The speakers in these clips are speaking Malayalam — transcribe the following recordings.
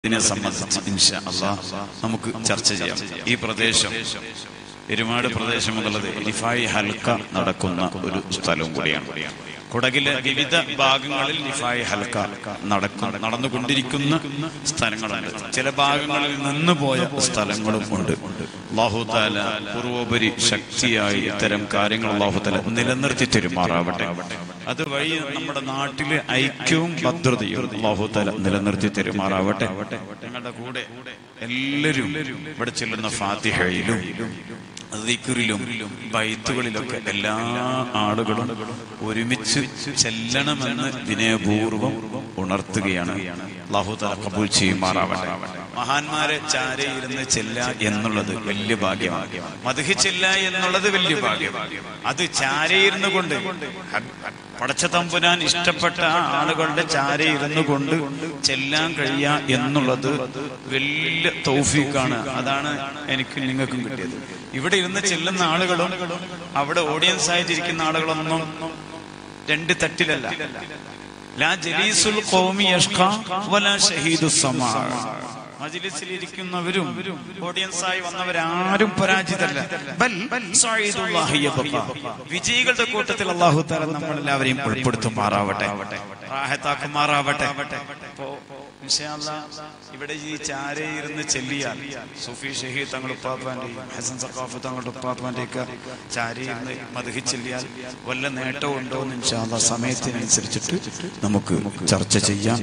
ഇതിനെ സംബന്ധിച്ച് ഇൻഷാ അള്ളാഹ് നമുക്ക് ചർച്ച ചെയ്യാം ഈ പ്രദേശം എരുമാട് പ്രദേശം എന്നുള്ളത് ലിഫായി ഹൽക്ക നടക്കുന്ന ഒരു സ്ഥലവും കൂടിയാണ് കുടകിലെ വിവിധ ഭാഗങ്ങളിൽ ലിഫായി ഹൽക്ക നടക്കും നടന്നുകൊണ്ടിരിക്കുന്ന സ്ഥലങ്ങളുണ്ട് ചില ഭാഗങ്ങളിൽ നിന്ന് പോയ സ്ഥലങ്ങളും ഉണ്ട് അള്ളാഹുതാല പൂർവോപരി ശക്തിയായി ഇത്തരം കാര്യങ്ങൾ അള്ളാഹുതാല നിലനിർത്തി തരുമാറാവട്ടെ അതുവഴി നമ്മുടെ നാട്ടിലെ ഐക്യവും ഭദ്രതയും അള്ളാഹുതാല നിലനിർത്തി തരുമാറാവട്ടെ ഞങ്ങളുടെ കൂടെ എല്ലാവരും ഇവിടെ ചെല്ലുന്ന ഫാത്തിഹയിലും ദിക്റിലും ബൈത്തുകളിലൊക്കെ എല്ലാ ആളുകളും ഒരുമിച്ച് ചെല്ലണമെന്ന് വിനയപൂർവം ഉണർത്തുകയാണ് അള്ളാഹുതാല കബൂൽ ചെയ്യുമാറാവട്ടെ മഹാന്മാരെ ചാരയിരുന്ന് ചെല്ല എന്നുള്ളത് വലിയ ഭാഗ്യമാണ് മധുഹി ചെല്ല എന്നുള്ളത് വലിയ ഭാഗ്യമാണ് അത് ചാരയിരുന്ന് കൊണ്ട് പടച്ച തമ്പുരാൻ ഇഷ്ടപ്പെട്ട ആ ആളുകളുടെ ചാരയിരുന്ന് കൊണ്ട് ചെല്ലാൻ കഴിയുക എന്നുള്ളത് വലിയ തൗഫീഖാണ് അതാണ് എനിക്ക് നിങ്ങൾക്കും കിട്ടിയത് ഇവിടെ ഇരുന്ന് ചെല്ലുന്ന ആളുകളും അവിടെ ഓഡിയൻസ് ആയിട്ടിരിക്കുന്ന ആളുകളൊന്നും രണ്ട് തട്ടിലല്ല ലാ ജലീസുൽ ഖൗമി യഷ്ഖാ വലാ ഷഹീദുസ് സമാ മജിലിസിലിരിക്കുന്നവരും ഓഡിയൻസ് ആയി വന്നവരാരും പരാജിതല്ല ബൽ സഈദുല്ലാഹി യബ്ഖാ. വിജയികളുടെ കൂട്ടത്തിൽ അള്ളാഹു താല നമ്മളെല്ലാവരെയും ഉൾപ്പെടുത്തുമാറാവട്ടെ റാഹത്താക്കുമാറാവട്ടെ അപ്പോ ഇൻഷാ അല്ലാ, ഇവിടെ ഈ ചാരയിരുന്ന് ചെല്ലിയാൽ സുഫി ഷഹീദ് തങ്ങളുടെ ഉപ്പാപ്പാന്റെയും ഹസൻ സഖാഫ് തങ്ങളുടെ ഉപ്പാപ്പാന്റെ ഒക്കെ ചാരയിരുന്ന് മധുഹി ചെല്ലിയാൽ വല്ല നേട്ടവും ഉണ്ടോ എന്ന് ഇൻഷാ അല്ലാ സമയത്തിനനുസരിച്ചിട്ട് നമുക്ക് ചർച്ച ചെയ്യാം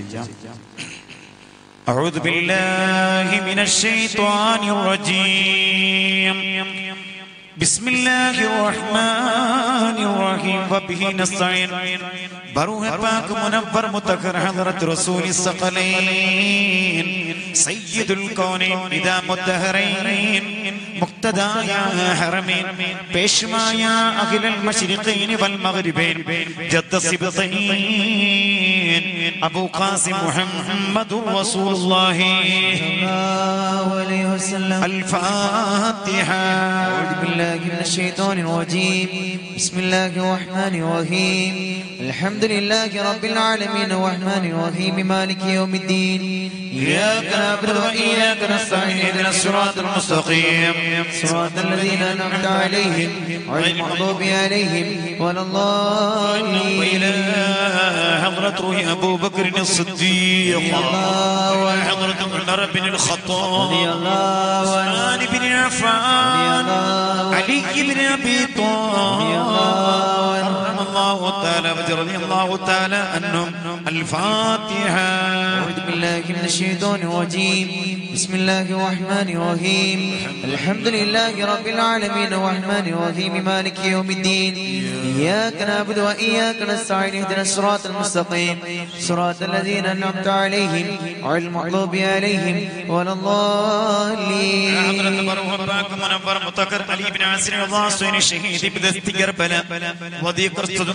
أعوذ بالله من الشيطان الرجيم بسم الله الرحمن الرحيم وبه نستعين بروح پاک منور متقر حضرت رسول الثقلين سيد الكونين إذا مدهرين مقتدى يا حرمين بشما يا أهل المشرقين والمغربين جد السبطين أبو قاسم محمد رسول الله الله عليه وسلم الفاتحة أعوذ بالله من الشيطان الرجيم بسم الله الرحمن الرحيم الحمد لله رب العالمين الرحمن الرحيم مالك يوم الدين إياك نعبد وإياك نستعين اهدنا الصراط المستقيم صراط الذين أنعمت عليهم غير المغضوب عليهم ولا الضالين وإلى حضرة روح أبو بكر الصديق الله وحضرة عمر بن الخطاب رضي الله عنه عثمان بن رضي عفان الله علي بن أبي رضي الله طالب عنه. رحم الله تعالى رضي الله تعالى عنهم الفاتحة أعوذ بالله من الشيطان الرجيم بسم الله الرحمن الرحيم الحمد لله رب العالمين الرحمن الرحيم مالك يوم الدين إياك نعبد وإياك نستعين اهدنا الصراط المستقيم صراط الذين أنعمت عليهم غير المغضوب عليهم ولا الضالين حضرت مروه باك منور متكر علي بن عاصم الضاصين الشهيد بدست كربلاء وضيق رصد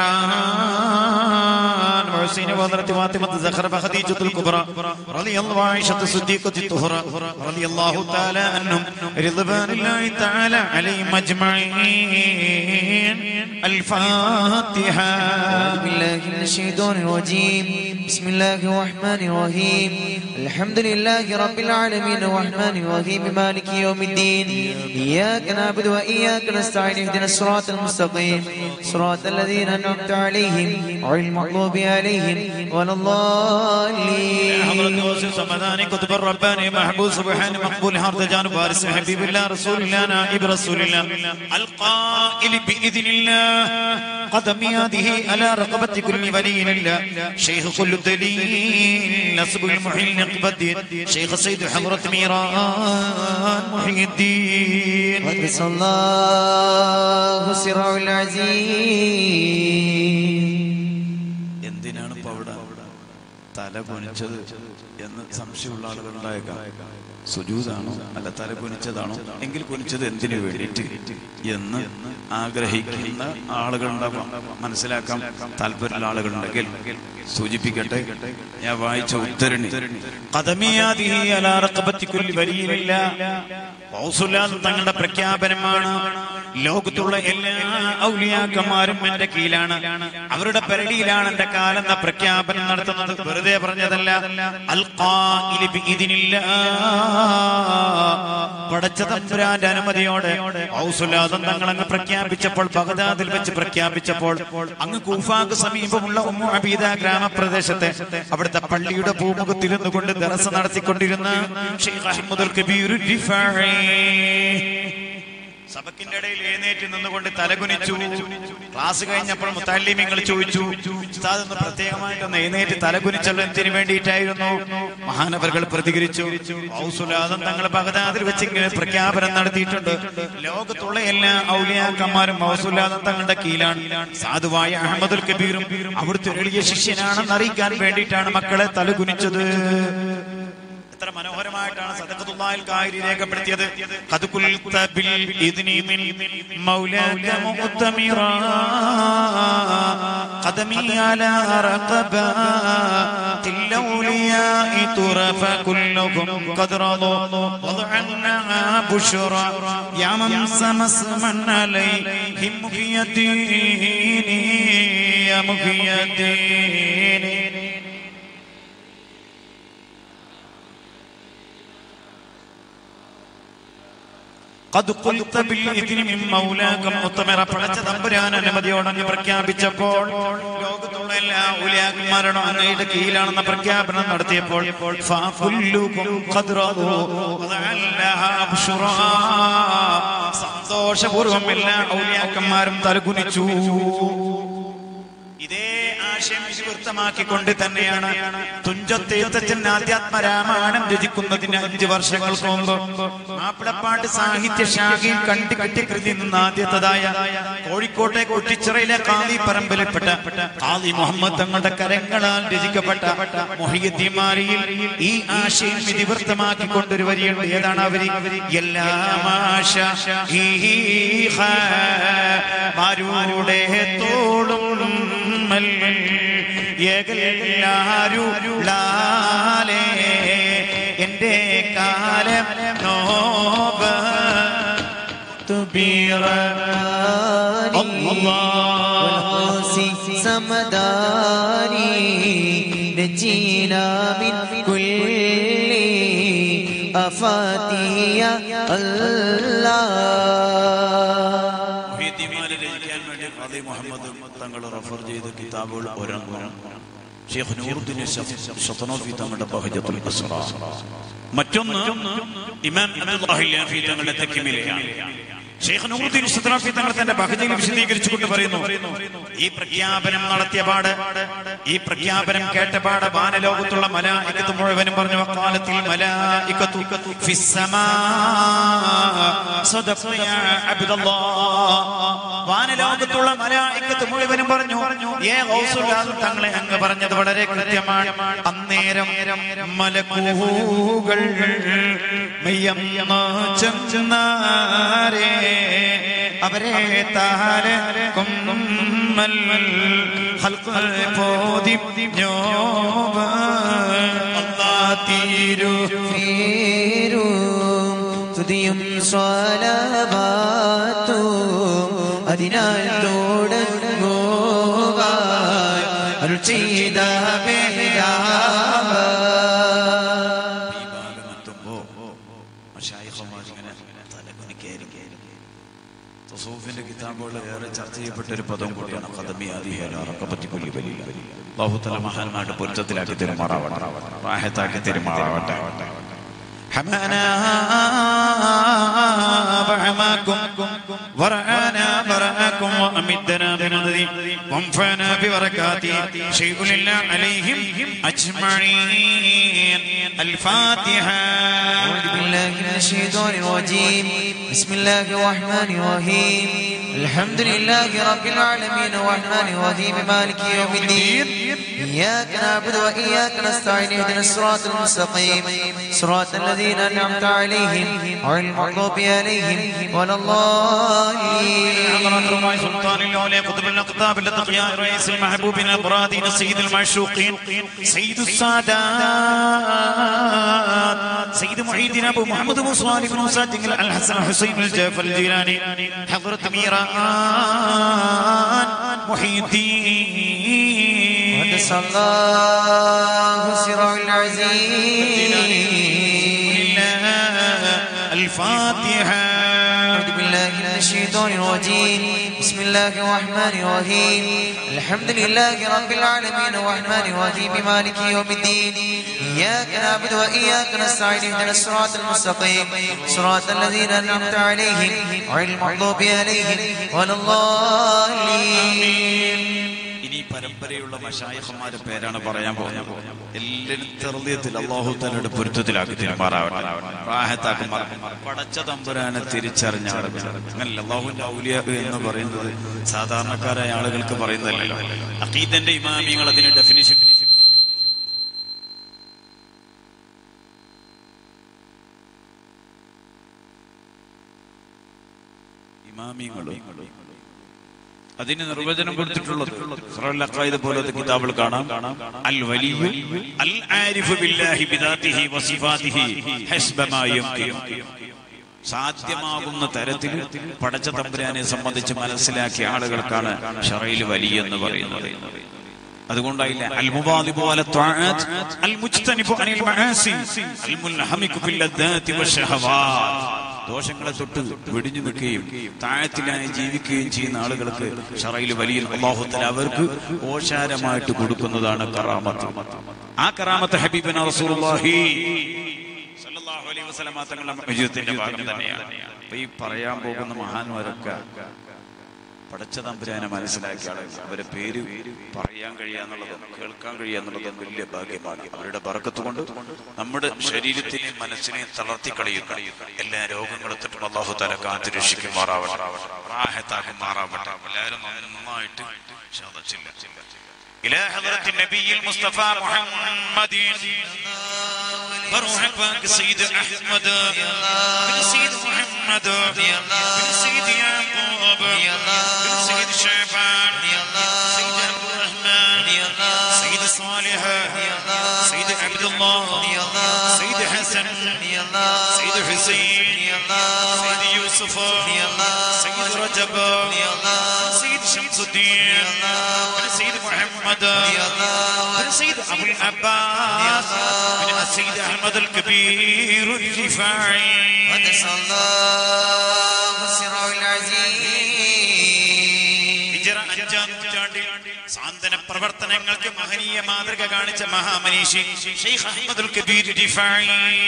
النيران وحسين وحضرت فاطمة زخرف خديجة الكبرى رضي الله عائشة الصديقة الطهرى رضي الله تعالى عنهم رضوان الله تعالى عليهم أجمعين الفاتحة أعوذ بالله من الشيطان الرجيم بسم الله الرحمن الرحيم الحمد لله رب العالمين الرحمن الرحيم مالك يوم الدين إياك نعبد وإياك نستعين اهدنا الصراط المستقيم صراط الذين أنعمت عليهم غير المغضوب عليهم ولا الضالين حضرت وسيم صمداني كتب الرباني محبوب سبحان مقبول هارد جانب وارث حبيب الله رسول الله نائب رسول الله القائل بإذن الله قدمي هذه على رقبة كل ولي الله شيخ كل دليل نصب المحيي نقبة شيخ سيد حضرة ميران محي الدين قدس الله سره العزيز എന്തിനാണ് ഇപ്പൊ അവിടെ തല കുനിച്ചത് എന്ന് സംശയമുള്ള ആളുകൾ ഉണ്ടായേക്കാം സുജൂതാണോ അല്ല തല കുനിച്ചതാണോ എങ്കിൽ കുനിച്ചത് എന്തിനു വേണ്ടിയിട്ട് എന്ന് ആഗ്രഹിക്കുന്ന ആളുകളുണ്ടാവാം മനസ്സിലാക്കാൻ താല്പര്യമുള്ള ആളുകളുണ്ടെങ്കിൽ സൂചിപ്പിക്കട്ടെ ഞാൻ വായിച്ച ഉദ്ധരണി ഖദമിയാദിഹി അലാ റഖബത്തി കുല്ലി വലിയില്ല ഔസുലാദ് തങ്ങളുടെ പ്രഖ്യാപനമാണ് ലോകത്തുള്ള എല്ലാ ഔലിയാക്കന്മാരും എന്റെ കീഴിലാണ് അവരുടെ പരിധിയിലാണ് എന്റെ കാലെന്ന പ്രഖ്യാപനം നടത്തുന്നത് വെറുതെ പറഞ്ഞതല്ല അൽ القائل بإذن الله പടച്ച തമ്പുരാന്റെ അനുമതിയോടെ ഔസുലാദം തങ്ങൾ അങ്ങ് പ്രഖ്യാപിച്ചപ്പോൾ ബഗദാദിൽ വെച്ച് പ്രഖ്യാപിച്ചപ്പോൾ അങ്ങ് കൂഫാക്ക് സമീപമുള്ള ഉമ്മു അബീദ ഗ്രാമപ്രദേശത്തെ അവിടുത്തെ പള്ളിയുടെ പൂമുഖത്തിൽ നിന്നുകൊണ്ട് ദറസ് നടത്തിക്കൊണ്ടിരുന്ന ഷെയ്ഖ് അഹമ്മദുൽ കബീർ റിഫാഈ സബക്കിന്റെ ഇടയിൽ എഴുന്നേറ്റ് നിന്നുകൊണ്ട് തലകുനിച്ചു ക്ലാസ് കഴിഞ്ഞപ്പോൾ മുത്താലിമ്യങ്ങൾ ചോദിച്ചു ഉസ്താദ് ഒന്ന് പ്രത്യേകമായിട്ടൊന്ന് എഴുന്നേറ്റ് തലകുനിച്ചല്ലോ എന്തിനു വേണ്ടിയിട്ടായിരുന്നു മഹാനവറുകൾ പ്രതികരിച്ചു ഔസുലാദം തങ്ങൾ ബഗദാദിൽ വെച്ച് ഇങ്ങനെ പ്രഖ്യാപനം നടത്തിയിട്ടുണ്ട് ലോകത്തുള്ള എല്ലാ ഔലിയാക്കന്മാരും ഔസുലാദം തങ്ങളുടെ കീഴിലാണ് സാധുവായ അഹമ്മദുൽ കബീറും അവിടുത്തെ ഒരു എളിയ ശിഷ്യനാണെന്ന് അറിയിക്കാൻ വേണ്ടിയിട്ടാണ് മക്കളെ തലകുനിച്ചത് എത്ര മനോഹരമായിട്ടാണ് സദഖത്തുല്ലാഹിൽ കാരി രേഖപ്പെടുത്തിയത് ഖദ് ഖുൽത ബിൽ ഇദ്നി മിൻ മൗലാക മുഅ്തമിറാ ഖദമി അലാ റഖബാ الأولياء طرف كلهم قد رضوا وضعنا بشرى يا من سمسما عليهم في الدين يا مخي الدين ഖദ് ഖുൽത ബിൽ ഇദ്നി മിൻ മൗലാക മുത്തമിറ പടച്ച തമ്പുരാൻ അനുമതിയോടെ അങ്ങ് പ്രഖ്യാപിച്ചപ്പോൾ ലോകത്തുള്ള എല്ലാ ഉലിയാക്കന്മാരുടെ അങ്ങയുടെ കീഴിലാണെന്ന പ്രഖ്യാപനം നടത്തിയപ്പോൾ ഫകുല്ലുകും ഖദ് റദൂ വലഅല്ലഹാ അബ്ശുറാ. സന്തോഷപൂർവ്വം എല്ലാ ഔലിയാക്കന്മാരും തലകുനിച്ചു ഇതേ ആശയം വിവൃത്തമാക്കിക്കൊണ്ട് തന്നെയാണ് തുഞ്ചത്തെഴുത്തച്ഛൻ ആധ്യാത്മ രാമായണം രചിക്കുന്നതിന് അഞ്ച് വർഷങ്ങൾക്ക് മുമ്പ് മാപ്പിളപ്പാട്ട് സാഹിത്യ ശാഖയിൽ കണ്ടുകിട്ടിയ കൃതി നിന്ന് ആദ്യത്തതായ കോഴിക്കോട്ടെ കുട്ടിച്ചിറയിലെ കാളി പറമ്പിൽപ്പെട്ട കാളി മുഹമ്മദ് തങ്ങളുടെ കരങ്ങളാൽ രചിക്കപ്പെട്ട മൊഹിയദ്ദിമാരിയിൽ ഈ ആശയം വിധിവൃത്തമാക്കിക്കൊണ്ട് ഒരു വരിയുണ്ട് ഏതാണ് അവരി എല്ലാം ആശ ഈ മാരുടെ തോളും ലാലേ എന്റെ കാലം നോബ തുബീറ والقوس سمداني نجينا من كل أفاتي يا الله മുഹീദ്ദീമാരെ രചിക്കാൻ വേണ്ടി ഖാദി മുഹമ്മദ് തങ്ങൾ റഫർ ചെയ്ത കിതാബുകൾ ഒരെണ്ണം ഷെയ്ഖ് നൂറുദ്ദീൻ ഷത്തനോഫി തങ്ങളുടെ ബഹജത്തുൽ അസ്റാ മറ്റൊന്ന് ഇമാം അബ്ദുല്ലാഹി ലാഫി തങ്ങളുടെ തെക്കിമിലെയാണ് ഷെയ്ഖ് നൂറുദ്ദീൻ ഷത്തനോഫി തങ്ങൾ തന്റെ ബഹജയിൽ വിശദീകരിച്ചുകൊണ്ട് പറയുന്നു ഈ പ്രഖ്യാപനം നടത്തിയ പാട് ഈ പ്രഖ്യാപനം കേട്ട പാട് വാനലോകത്തുള്ള മലായിക്കത്ത് മുഴുവനും പറഞ്ഞു വക്കാലത്തിൽ മലായിക്കത്തു ഫിസ്സമാ صدق يا عبد الله വാനലോകത്തുള്ള മലായിക്കത്ത് മുഴുവനും പറഞ്ഞു ഏ ഗൗസുല്ലാദ് തങ്ങളെ അങ്ങ് പറഞ്ഞത് വളരെ കൃത്യമാണ് അന്നേരം മലക്കൂകൾ മെയ്യമ്മ ചെന്നാരേ അവരെ താര കൊമ്മൽ ഹൽക്ക് പോതി ഞോബ അല്ലാ തീരു പേരും സ്തുതിയും സ്വലഭാത്തും അതിനാൽ തോടുങ്ങോവാൻ അരുൾ ചെയ്ത പേരാവ ഈ ഭാഗമെത്തുമ്പോ മശായിഖന്മാർ ഇങ്ങനെ തലകുനിക്കായിരിക്കും തസൂഫിന്റെ കിതാബുകൾ ഏറെ ചർച്ച ചെയ്യപ്പെട്ട ഒരു പദം കൂടിയാണ് ഖദമി ആദിഹേലി കൊല്ലി വലിയ ബാഹുത്തല മഹാന്മാരുടെ പൊരുത്തത്തിലാക്കി തെരുമാറാവട്ടെ റാഹത്താക്കി തെരുമാറാവട്ടെ حمانا فحماكم ورعانا فرعاكم وأمدنا بمدد وانفعنا ببركاته شيء لله عليهم أجمعين الفاتحة أعوذ بالله من الشيطان الرجيم بسم الله الرحمن الرحيم الحمد لله رب العالمين الرحمن الرحيم مالك يوم الدين إياك نعبد وإياك نستعين اهدنا الصراط المستقيم صراط الذين أنعمت عليهم غير المغضوب عليهم ولا حضرات الضالين الله سلطان الأولياء قطب الأقطاب الأتقياء رئيس المحبوبين الأبرادين السيد المعشوقين سيد السادات سيد محي الدين أبو محمد أبو صالح بن موسى جنجل الحسن حسين الجعفر الجيلاني حضرة ميران محي الدين قدس الله سره العزيز الفاتحة أعوذ بالله من الشيطان الرجيم بسم الله الرحمن الرحيم الحمد لله رب العالمين الرحمن الرحيم مالك يوم الدين إياك نعبد وإياك نستعين اهدنا الصراط المستقيم صراط الذين أنعمت عليهم غير المغضوب عليهم ولا الضالين ഇനി പരമ്പരയുള്ള മഷായഹന്മാരുടെ പേരാണ് പറയാൻ പോകുന്നത് എല്ലാവരും തെറുതിയത്തിൽ അള്ളാഹു തലയുടെ പൊരുത്തത്തിലാക്കി തിരുമാറാവട്ടെ റാഹത്താക്കുമാർ പടച്ച തമ്പുരാനെ തിരിച്ചറിഞ്ഞ ആളുകൾ അങ്ങനല്ല അള്ളാഹുവിന്റെ ഔലിയ എന്ന് പറയുന്നത് സാധാരണക്കാരായ ആളുകൾക്ക് പറയുന്നതല്ലോ അഖീദന്റെ ഇമാമികൾ അതിന് ഡെഫിനിഷൻ ഇമാമിങ്ങളും അതിന് നിർവചനം കൊടുത്തിട്ടുള്ളത് ഖുറാനിലെ അഖായിദ പോലത്തെ കിതാബിൽ കാണാം അൽ വലിയു അൽ ആരിഫു ബില്ലാഹി ബിദാത്തിഹി വസിഫാത്തിഹി ഹസ്ബ മാ യുംകിൻ സാധ്യമാകുന്ന തരത്തിൽ പടച്ച തമ്പുരാനെ സംബന്ധിച്ച് മനസ്സിലാക്കിയ ആളുകൾക്കാണ് ഷറയിൽ വലിയ എന്ന് പറയുന്നത് അതുകൊണ്ടായില്ല അൽ മുബാദിബു അല ത്വാഅത്ത് അൽ മുജ്തനിബു അനിൽ മആസി അൽ മുൽഹമികു ഫിൽ ലദ്ദാതി വശഹവാത്ത് ദോഷങ്ങളെ തൊട്ട് വെടിഞ്ഞു നിൽക്കുകയും താഴത്തിലായി ജീവിക്കുകയും ചെയ്യുന്ന ആളുകൾക്ക് ഷറയിൽ വലിയ അള്ളാഹുത്തല അവർക്ക് ഓശാരമായിട്ട് കൊടുക്കുന്നതാണ് കറാമത്ത് ആ കറാമത്ത് ഹബീബിന റസൂലുള്ളാഹി സല്ലല്ലാഹു അലൈഹി വസല്ലമ തങ്ങളുടെ വിജയത്തിന്റെ ഭാഗം തന്നെയാണ് അപ്പൊ ഈ പറയാൻ പോകുന്ന മഹാന്മാരൊക്കെ പടച്ച തമ്പുരാനെ മനസ്സിലാക്കിയ ആളുകൾ അവരെ പേര് പറയാൻ കഴിയാന്നുള്ളതും കേൾക്കാൻ കഴിയാന്നുള്ളതും വലിയ ഭാഗ്യമാണ് അവരുടെ ബർക്കത്ത് കൊണ്ട് നമ്മുടെ ശരീരത്തെയും മനസ്സിനെയും തളർത്തി കളയുന്ന എല്ലാ രോഗങ്ങളും തൊട്ടും അള്ളാഹു തല കാത്തു രക്ഷിക്കുമാറാവട്ടെ റാഹത്താക്കുമാറാവട്ടെ എല്ലാവരും നന്നായിട്ട് ശാദിച്ചില്ല إلى حضرة النبي المصطفى محمد فروح باك سيد أحمد بن سيد محمد بن سيد يعقوب بن سيد شعبان سيد عبد الرحمن سيد صالح سيد عبد الله سيد حسن سيد حسين سيد يوسف سيد رجب سيد شمس الدين بن سيد محمد بن سيد أبو العباس بن السيد أحمد الكبير الرفاعي قدس الله سره العزيز ഹിജറ അഞ്ചാം നൂറ്റാണ്ടിൽ സാന്ത്വന പ്രവർത്തനങ്ങൾക്ക് മഹനീയ മാതൃക കാണിച്ച മഹാമനീഷി ഷെയ്ഖ് അഹമ്മദുൽ കബീർ റിഫായി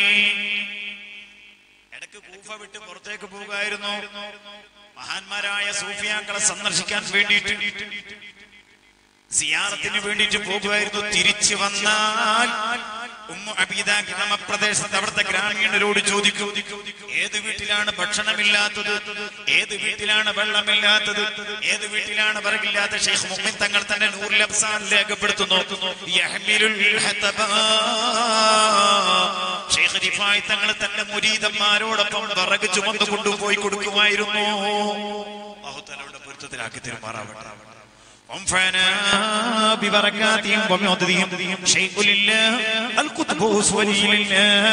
ഇടയ്ക്ക് കൂഫ വിട്ട് പുറത്തേക്ക് പോകുമായിരുന്നു മഹാന്മാരായ സൂഫിയാക്കളെ സന്ദർശിക്കാൻ വേണ്ടിയിട്ട് സിയാറത്തിന് വേണ്ടിയിട്ട് പോകുമായിരുന്നു തിരിച്ചു വന്നാൽ ഉമ്മു അബീദ ഗ്രാമപ്രദേശത്ത് അവിടുത്തെ ഗ്രാമീണരോട് ചോദിക്കും ഏത് വീട്ടിലാണ് ഭക്ഷണമില്ലാത്തത് ഏത് വീട്ടിലാണ് വെള്ളമില്ലാത്തത് ഏത് വീട്ടിലാണ് വിറകില്ലാത്ത ഷെയ്ഖ് മുഹമ്മദ് തങ്ങൾ തന്നെ നൂറിൽ അഫ്സാൻ രേഖപ്പെടുത്തുന്നു യഹ്മിലുൽ ഹതബാ. ഷെയ്ഖ് റിഫായി തങ്ങൾ തന്റെ മുരീതന്മാരോടൊപ്പം വിറക് ചുമന്നു കൊണ്ടുപോയി കൊടുക്കുമായിരുന്നു അള്ളാഹുത്താലയുടെ പൊരുത്തത്തിലാക്കി തിരുമാറാവട്ടെ وانفعنا ببركاتهم ومعددهم شيء لله القطب ولي لله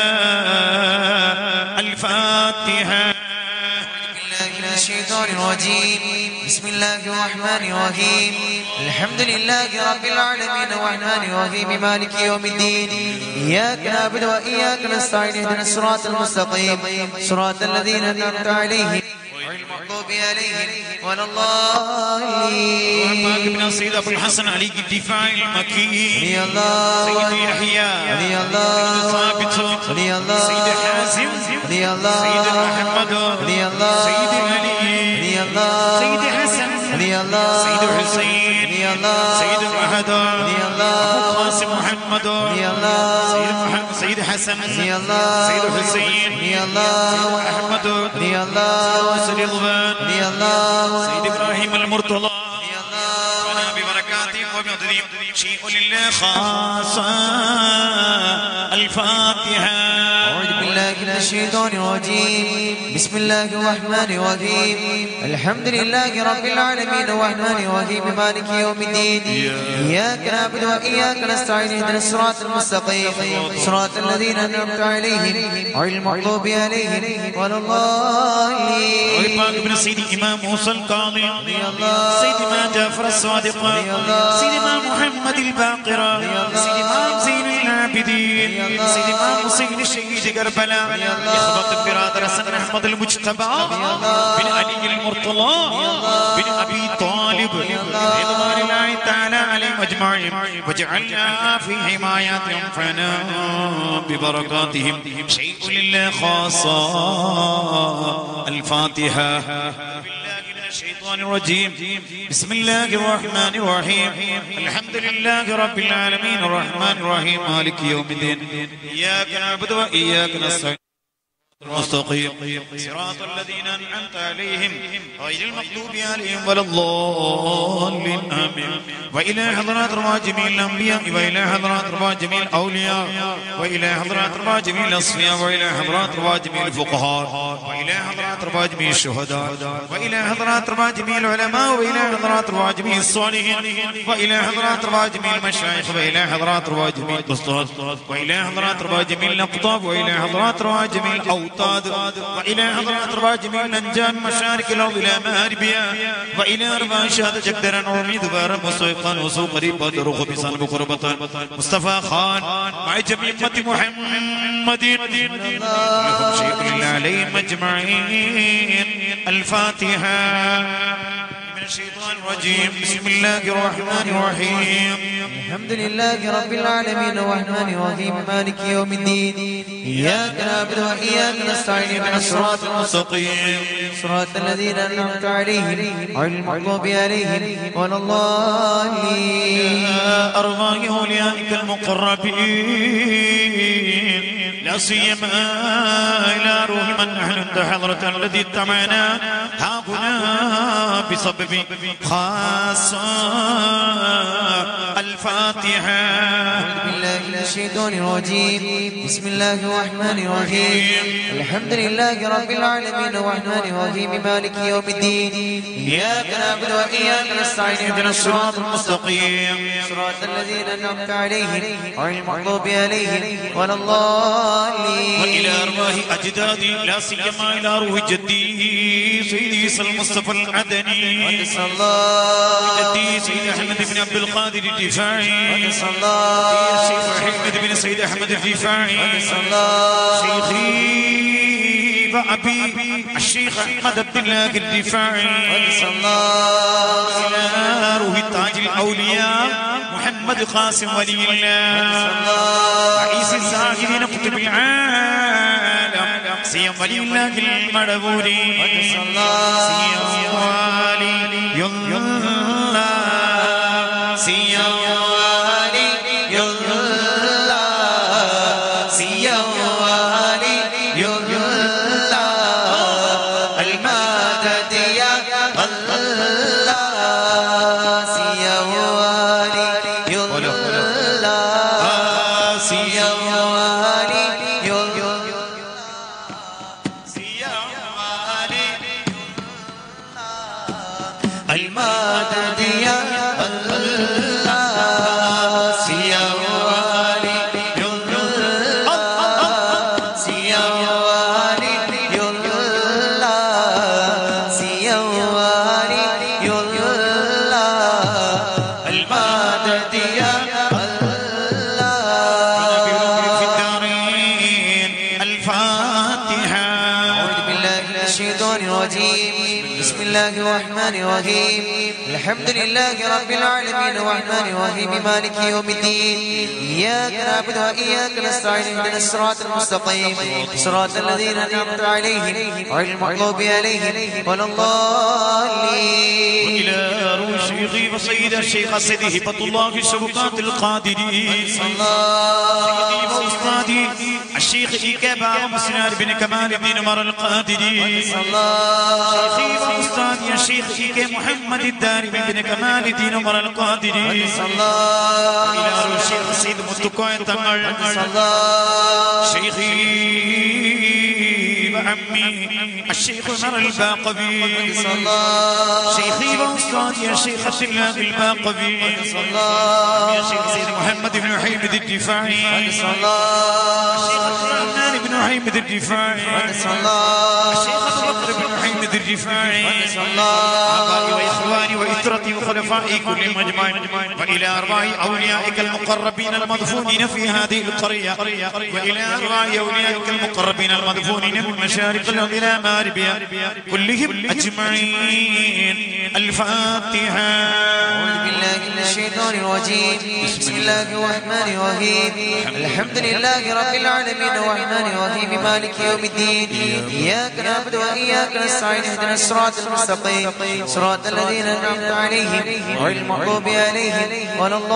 الفاتحة بالله من الشيطان الرجيم بسم الله الرحمن الرحيم الحمد لله رب العالمين الرحمن الرحيم مالك يوم الدين إياك نعبد وإياك نستعين اهدنا الصراط المستقيم صراط الذين أنعمت عليهم غير المغضوب عليهم ولا الضالين بن سيد ابو الحسن علي الدفاع المكي رضي الله سيد عنه. يحيى رضي الله ثابت رضي الله سيد حازم رضي الله سيد محمد رضي الله سيد علي رضي الله سيد حسن رضي الله سيد حسين رضي الله سيد فهد رضي الله ابو قاسم محمد رضي الله سيد محمد سيد حسن رضي الله سيد حسين رضي الله احمد رضي الله سيد رضوان رضي الله سيد ابراهيم المرتضى رضي الله ربنا ببركاتهم وبعدهم شيء لله خاصة الفاتحة أعوذ بالله من الشيطان الرجيم بسم الله الرحمن الرحيم الحمد لله رب العالمين الرحمن الرحيم مالك يوم الدين إياك نعبد وإياك نستعين اهدنا الصراط المستقيم صراط الذين أنعمت عليهم غير المغضوب عليهم ولا الضالين وإطلاق ابن سيدي إمام موسى القاضي سيدي ما جعفر الصادق سيدي ما محمد الباقرة سيدي ما زين العابدين سيدي ما حسين الشهيد كربلاء إخوة برادر حسن أحمد المجتبى بن علي المرتضى بن أبي طالب رضوان الله تعالى عليهم أجمعين وجعلنا في حماية ينفعنا ببركاتهم شيء لله خاصة الفاتحة بالله من الشيطان الرجيم بسم الله الرحمن الرحيم الحمد لله رب العالمين الرحمن الرحيم مالك يوم الدين إياك نعبد وإياك نستعين المستقيم صراط الذين أنعمت عليهم غير المغضوب عليهم ولا الضالين آمين وإلى حضرات رواة جميع الأنبياء وإلى حضرات رواة جميع الأولياء وإلى حضرات رواة جميع الأصفياء وإلى حضرات رواة جميع الفقهاء وإلى حضرات رواة جميع الشهداء وإلى حضرات رواة جميع العلماء وإلى حضرات رواة جميع الصالحين وإلى حضرات رواة جميع المشايخ وإلى حضرات رواة جميع الأستاذ وإلى حضرات رواة جميع الأقطاب وإلى حضرات رواة جميع الأوطاد وإلى حضرات رواة جميع الأنجام مشارك الأرض إلى مغاربها وإلى أربع شهادة جدرا ورميد بارا وسويقا وسوق قريبا درخ بسان بقربة مصطفى خان مع جميع أمة محمد لهم شيء لله عليهم أجمعين الفاتحة من الشيطان الرجيم بسم الله الرحمن الرحيم الحمد لله رب العالمين الرحمن الرحيم مالك يوم الدين إياك نعبد وإياك نستعين اهدنا الصراط المستقيم صراط الذين أنعمت عليهم غير المغضوب عليهم ولا الضالين يا أرواح أوليائك المقربين لا سيما إلى روح من نحن عند حضرة الذي اتبعنا ها هنا بسبب خاصة الفاتحة بالله من الشيطان الرجيم بسم الله الرحمن الرحيم الحمد لله رب العالمين الرحمن الرحيم مالك يوم الدين إياك نعبد وإياك نستعين اهدنا الصراط المستقيم صراط الذين أنعمت عليهم غير المغضوب عليهم ولا الضالين وإلى أرواح أجدادي لا سيما إلى روح جدي سيدي صلى المصطفى العدني صلى الله جدي سيد أحمد بن عبد القادر الدفاعي صلى الله شيخ أحمد بن سيد أحمد الدفاعي صلى الله شيخي وأبي الشيخ أحمد عبد الله الدفاعي صلى الله إلى روح تاج الأولياء محمد قاسم ولي الله رئيس الزاهدين قطب العالم سيم ولي الله المدبوري سيم ولي الله سيم ولي الله سيم ولي الله المدد يا الله سيا والي الله سيم المدد يا الله سيا والي سيا والي الله سيا والي الله المدد يا الله في الدارين الفاتحة أعوذ بالله من الشيطان الرجيم بسم الله الرحمن الرحيم الحمد لله رب العالمين الرحمن الرحيم مالك يوم الدين إياك نعبد وإياك نستعين اهدنا الصراط المستقيم صراط الذين أنعمت عليهم غير المغضوب عليهم ولا الضالين إلى روح شيخي وسيد الشيخ سيدي هبة الله في شبكات القادرين سيدي وأستاذي الشيخ إيكابا ومسنار بن كمال الدين عمر القادري شيخي وأستاذي الشيخ إيكا محمد الداري بن كمال الدين عمر القادري إلى روح الشيخ سيد متكوين تنغل شيخي عمي الشيخ عمر الباقبي صلى الله شيخي واستاذي يا شيخ عبد الله الباقبي صلى الله يا شيخ سيد محمد بن حيمد الدفاعي صلى الله الشيخ عثمان بن حيمد الدفاعي صلى الله الشيخ ابو بكر بن حيمد الرفاعي صلى الله آبائي وإخواني وإترتي وخلفائي كلهم أجمعين وإلى أرواح أوليائك المقربين المدفونين في هذه القرية وإلى أرواح أوليائك المقربين المدفونين من مشارق الأرض إلى مغاربها كلهم أجمعين الفاتحة أعوذ بالله من الشيطان الرجيم بسم الله الرحمن الرحيم الحمد لله رب العالمين الرحمن الرحيم مالك يوم الدين إياك نعبد وإياك نستعين اهدنا الصراط المستقيم صراط الذين أنعمت عليهم غير المغضوب عليهم ولا بسم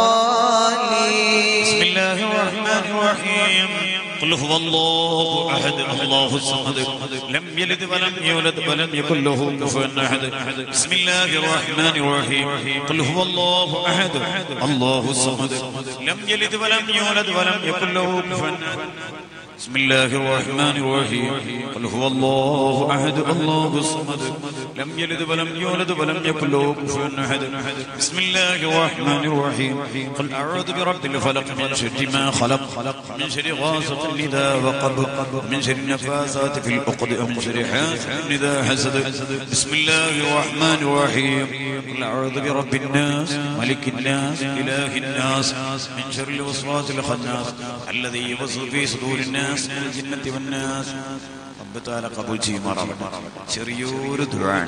الضالين الله الرحمن الرحيم قل هو الله احد الله الصمد لم يلد ولم يولد ولم يكن له كفوا احد بسم الله الرحمن الرحيم قل هو الله احد الله الصمد لم يلد ولم يولد ولم يكن له كفوا احد بسم الله الرحمن الرحيم قل هو الله احد الله الصمد لم يلد ولم يولد ولم يكن له كفوا احد بسم الله الرحمن الرحيم قل اعوذ برب الفلق من شر ما خلق من شر غاسق اذا وقب من شر النفاثات في العقد ومن شر حاسد اذا حسد بسم الله الرحمن الرحيم قل اعوذ برب الناس ملك الناس اله الناس من شر الوسواس الخناس الذي يوسوس في صدور الناس من الجنة والناس رب تعالى قبول ചെയ്യുമാറാവട്ടെ ചെറിയൊരു ദുആണ്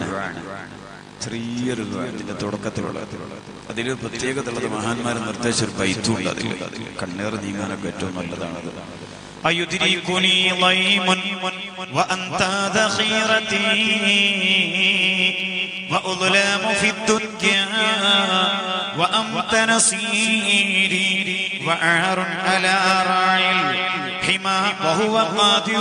ചെറിയൊരു ദുആ ഇതിന്റെ തുടക്കത്തിലുള്ള അതിൽ പ്രത്യേകതയുള്ളത് മഹാന്മാർ നിർദ്ദേശിച്ച ഒരു ബൈത്തുണ്ട് അതിൽ കണ്ണേർ നീങ്ങാനൊക്കെ ഏറ്റവും നല്ലതാണത് أيدركني ضيم وأنت ذخيرتي وأظلام في الدنيا وأنت نصيري وعار على راعي الحمى وهو قادر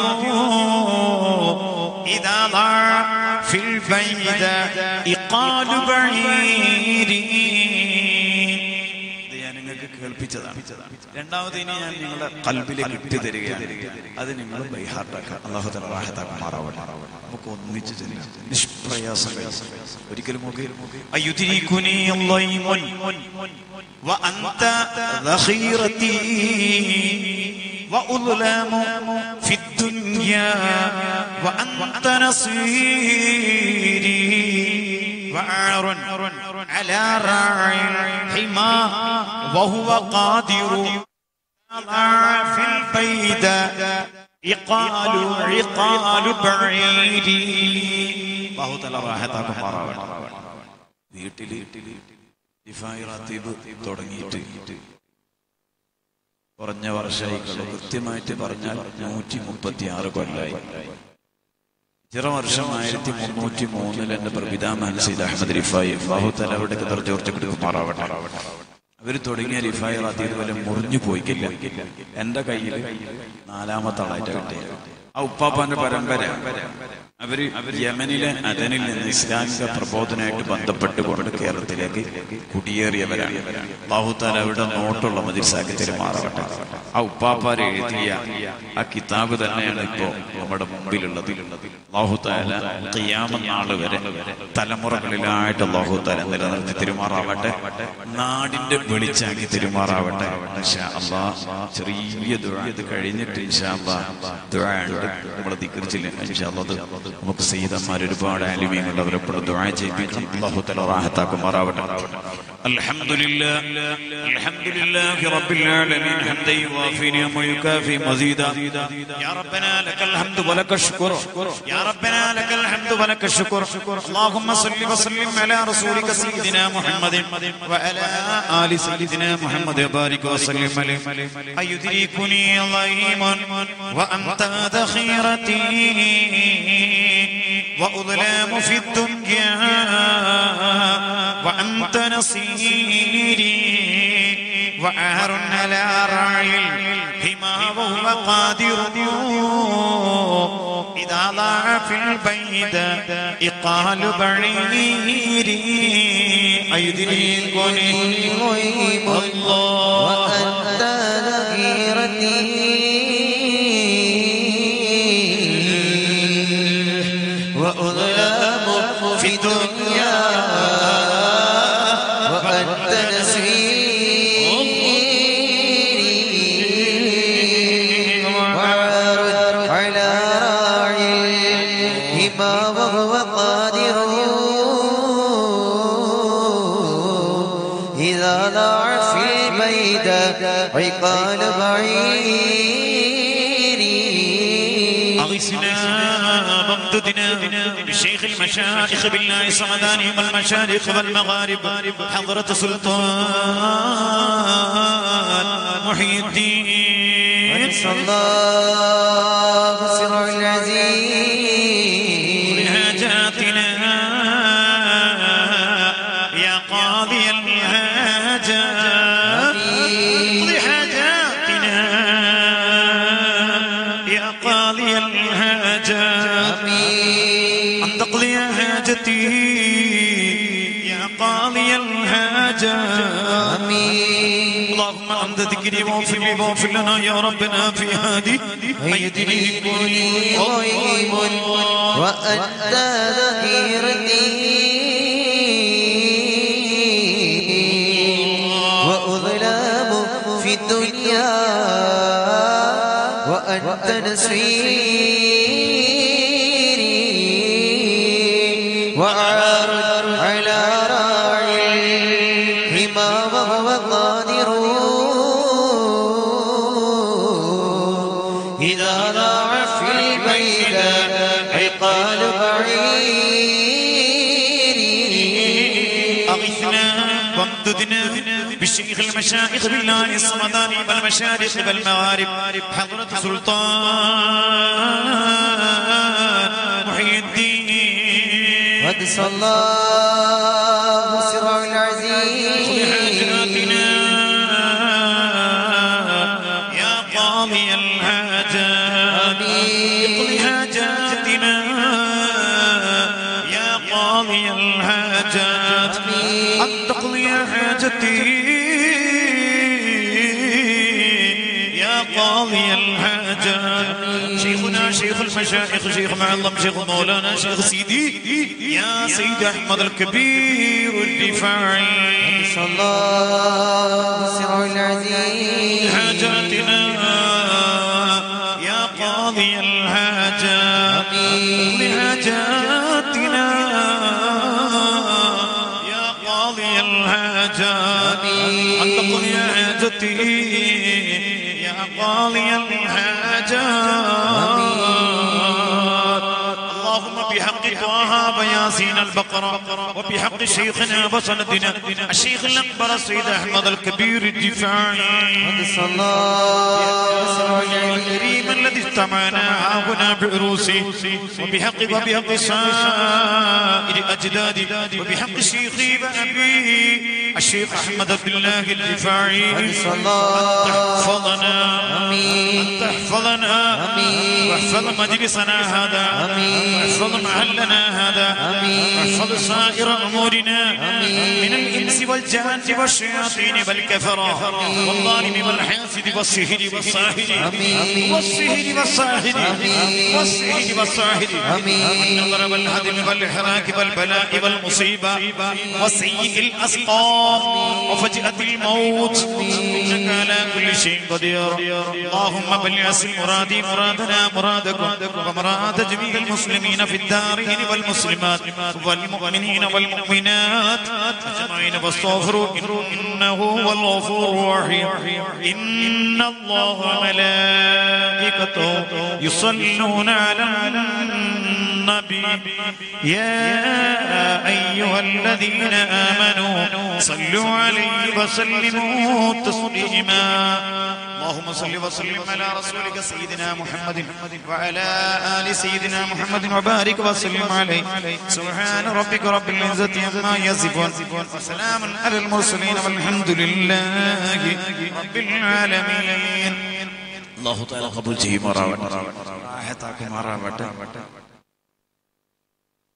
إذا ضاع في البيد إقال بعيري ഇത് ഞാൻ നിങ്ങൾക്ക് കേൾപ്പിച്ചതാണ് രണ്ടാമത് ഇനി ഞാൻ നിങ്ങളുടെ കൽബിലേക്ക് ഇട്ട് തരികയാണ് അത് നിങ്ങൾ ബൈഹാർട്ടാക്കുക അള്ളാഹു തല റാഹത്താക്കുമാറാവട്ടെ നമുക്ക് ഒന്നിച്ച് ചെല്ലാം നിഷ്പ്രയാസം ഒരിക്കലും അയുതിരിക്കുനി وأنت ذخيرتي وأظلام في الدنيا وأنت نصيري وعار على راعي الحمى وهو قادر في البيد إقال عقال بعيدي الله تعالى راحتكم വീട്ടില് ദിഫായി റാത്തീബ് തുടങ്ങിയിട്ട് കുറഞ്ഞ വർഷമായിക്കള് കൃത്യമായിട്ട് പറഞ്ഞാൽ നൂറ്റി മുപ്പത്തി ആറ് കൊല്ലായി ചിറ വർഷം ആയിരത്തി മുന്നൂറ്റി മൂന്നിൽ എന്റെ പ്രഭിതാമാൻ സീദ് അഹമ്മദ് റിഫായി ബാഹുത്തല അവിടെ കതർ ചോർച്ച കൊടുക്കുമാറാവട്ടെ അവര് തുടങ്ങിയ റിഫായി റാത്തീബ് വല്ല മുറിഞ്ഞു പോയിക്കില്ല എന്റെ കയ്യിൽ നാലാമത്തെ ആളായിട്ട് കിട്ടിയത് ആ ഉപ്പാപ്പാന്റെ പരമ്പര അവര് യമനിലെ അദനിൽ നിന്ന് ഇസ്ലാമിക പ്രബോധനമായിട്ട് ബന്ധപ്പെട്ടുകൊണ്ട് കേരളത്തിലേക്ക് കുടിയേറിയവരാണ് ബാഹുത്താൽ അവിടെ നോട്ടുള്ള മതിസാക്കി പെരുമാറട്ടെ ആ ഉപ്പാപ്പാരെ എഴുതിയ ആ കിതാബ് തന്നെയാണ് ഇപ്പോ നമ്മുടെ മുമ്പിലുള്ളത് ബാഹുത്താല നാള് വരെ തലമുറകളിലായിട്ട് ബാഹുത്താല നിലനിർത്തി തിരുമാറാവട്ടെ നാടിന്റെ വെളിച്ചാക്കി തിരുമാറാവട്ടെ ഇൻഷാ അല്ലാ ചെറിയ ദുആ ഇത് കഴിഞ്ഞിട്ട് ഇൻഷാ അല്ലാ ദുആ ഉണ്ട് നമ്മൾ ദിക്റിച്ചില്ല ഇൻഷാ അല്ലാ അത് നമുക്ക് സയ്യിദന്മാർ ഒരുപാട് ആലിമീങ്ങൾ അവരെ ദുആ ചെയ്യിപ്പിക്കണം അല്ലാഹു തആല റാഹത്താക്കുമാറാവട്ടെ الحمد لله الحمد لله رب العالمين حمدا يوافي نعمه ويكافي مزيدا يا ربنا لك الحمد ولك الشكر يا ربنا لك الحمد ولك الشكر اللهم صل وسلم على رسولك سيدنا محمد وعلى ال سيدنا محمد وبارك وسلم عليه أيدركني ضيم وأنت ذخيرتي وأظلام في الدنيا وأنت نصيري وعار على راعي الحمى وهو قادر إذا ضاع في البيد إقال بعيري أيدركني الله وأنت ذخيرتي وأظلام في الدنيا وأنت نصيري وعار على راعي ما وهو قادر إذا ضاع في البيت عقال بعيري أغثنا بامددنا بشيخ المشايخ بالله صمداني والمشارق والمغارب حضرة سلطان محي الدين صلى الله سر العزيز حاجاتنا يا قاضي الحاجات اقضي حاجاتنا يا قاضي الحاجات أن تقضي حاجتي يا قاضي الحاجات اللهم أنت ذكري واغفر لي واغفر لنا يا ربنا في هذه أيدي كوني غيب وأنت ذكيرتي وأظلام في الدنيا وأنت نصيري وأعار على راعي ما وهو قادر إذا ضاع في البيت عقال بعيري أغثنا وامددنا بالشيخ المشايخ بالله الصمدان والمشارق والمغارب حضرة سلطان محي الدين قد صلى الله سر العزيز حاجاتنا يا قاضي الحاجات اقضي حاجاتنا يا قاضي الحاجات أن تقضي حاجتي يا قاضي الحاجات شيخنا شيخ المشايخ شيخ معلم شيخ مولانا شيخ سيدي يا سيد أحمد الكبير الدفاعي صلى الله سر العزيز حاجاتنا يا قاضي الحاجات لحاجاتنا يا قاضي الحاجات أن تقضي حاجتي يا قاضي الحاجات اللهم بحق طه وياسين البقرة وبحق شيخنا وسندنا الشيخ الأكبر السيد أحمد الكبير الدفاعي قد صلى الله سر العزيز الكريم الذي استمعنا هنا بعروسي وبحق وبحق سائر أجدادي وبحق شيخي وأبي الشيخ أحمد عبد الله الدفاعي قد صلى الله تحفظنا آمين تحفظنا آمين. واحفظ مجلسنا هذا آمين. واحفظ محلنا هذا آمين. واحفظ سائر أمورنا من الإنس والجان والشياطين والكفرة والظالم والحاسد والسهر والصاهر آمين. والسهر والصاهر آمين. والسهر والصاهر آمين. والنظر والهدم والحراك والبلاء والمصيبة وسيء الأسقام وفجأة الموت إنك على كل شيء قدير اللهم بلغ مرادي مرادنا مرادكم ومراد جميع المسلمين في الدارين والمسلمات والمؤمنين والمؤمنات أجمعين فاستغفروا إنه هو الغفور الرحيم إن الله وملائكته يصلون على النبي يا أيها الذين آمنوا صلوا عليه وسلموا تسليما اللهم صل وسلم على رسولك سيدنا محمد وعلى آل سيدنا محمد وبارك وسلم عليه سبحان ربك رب العزة عما يصفون وسلام على المرسلين والحمد لله رب العالمين അള്ളാഹു താല കബൂൽ ചെയ്യുമാറാവട്ടെ റാഹത്താക്കുമാറാവട്ടെ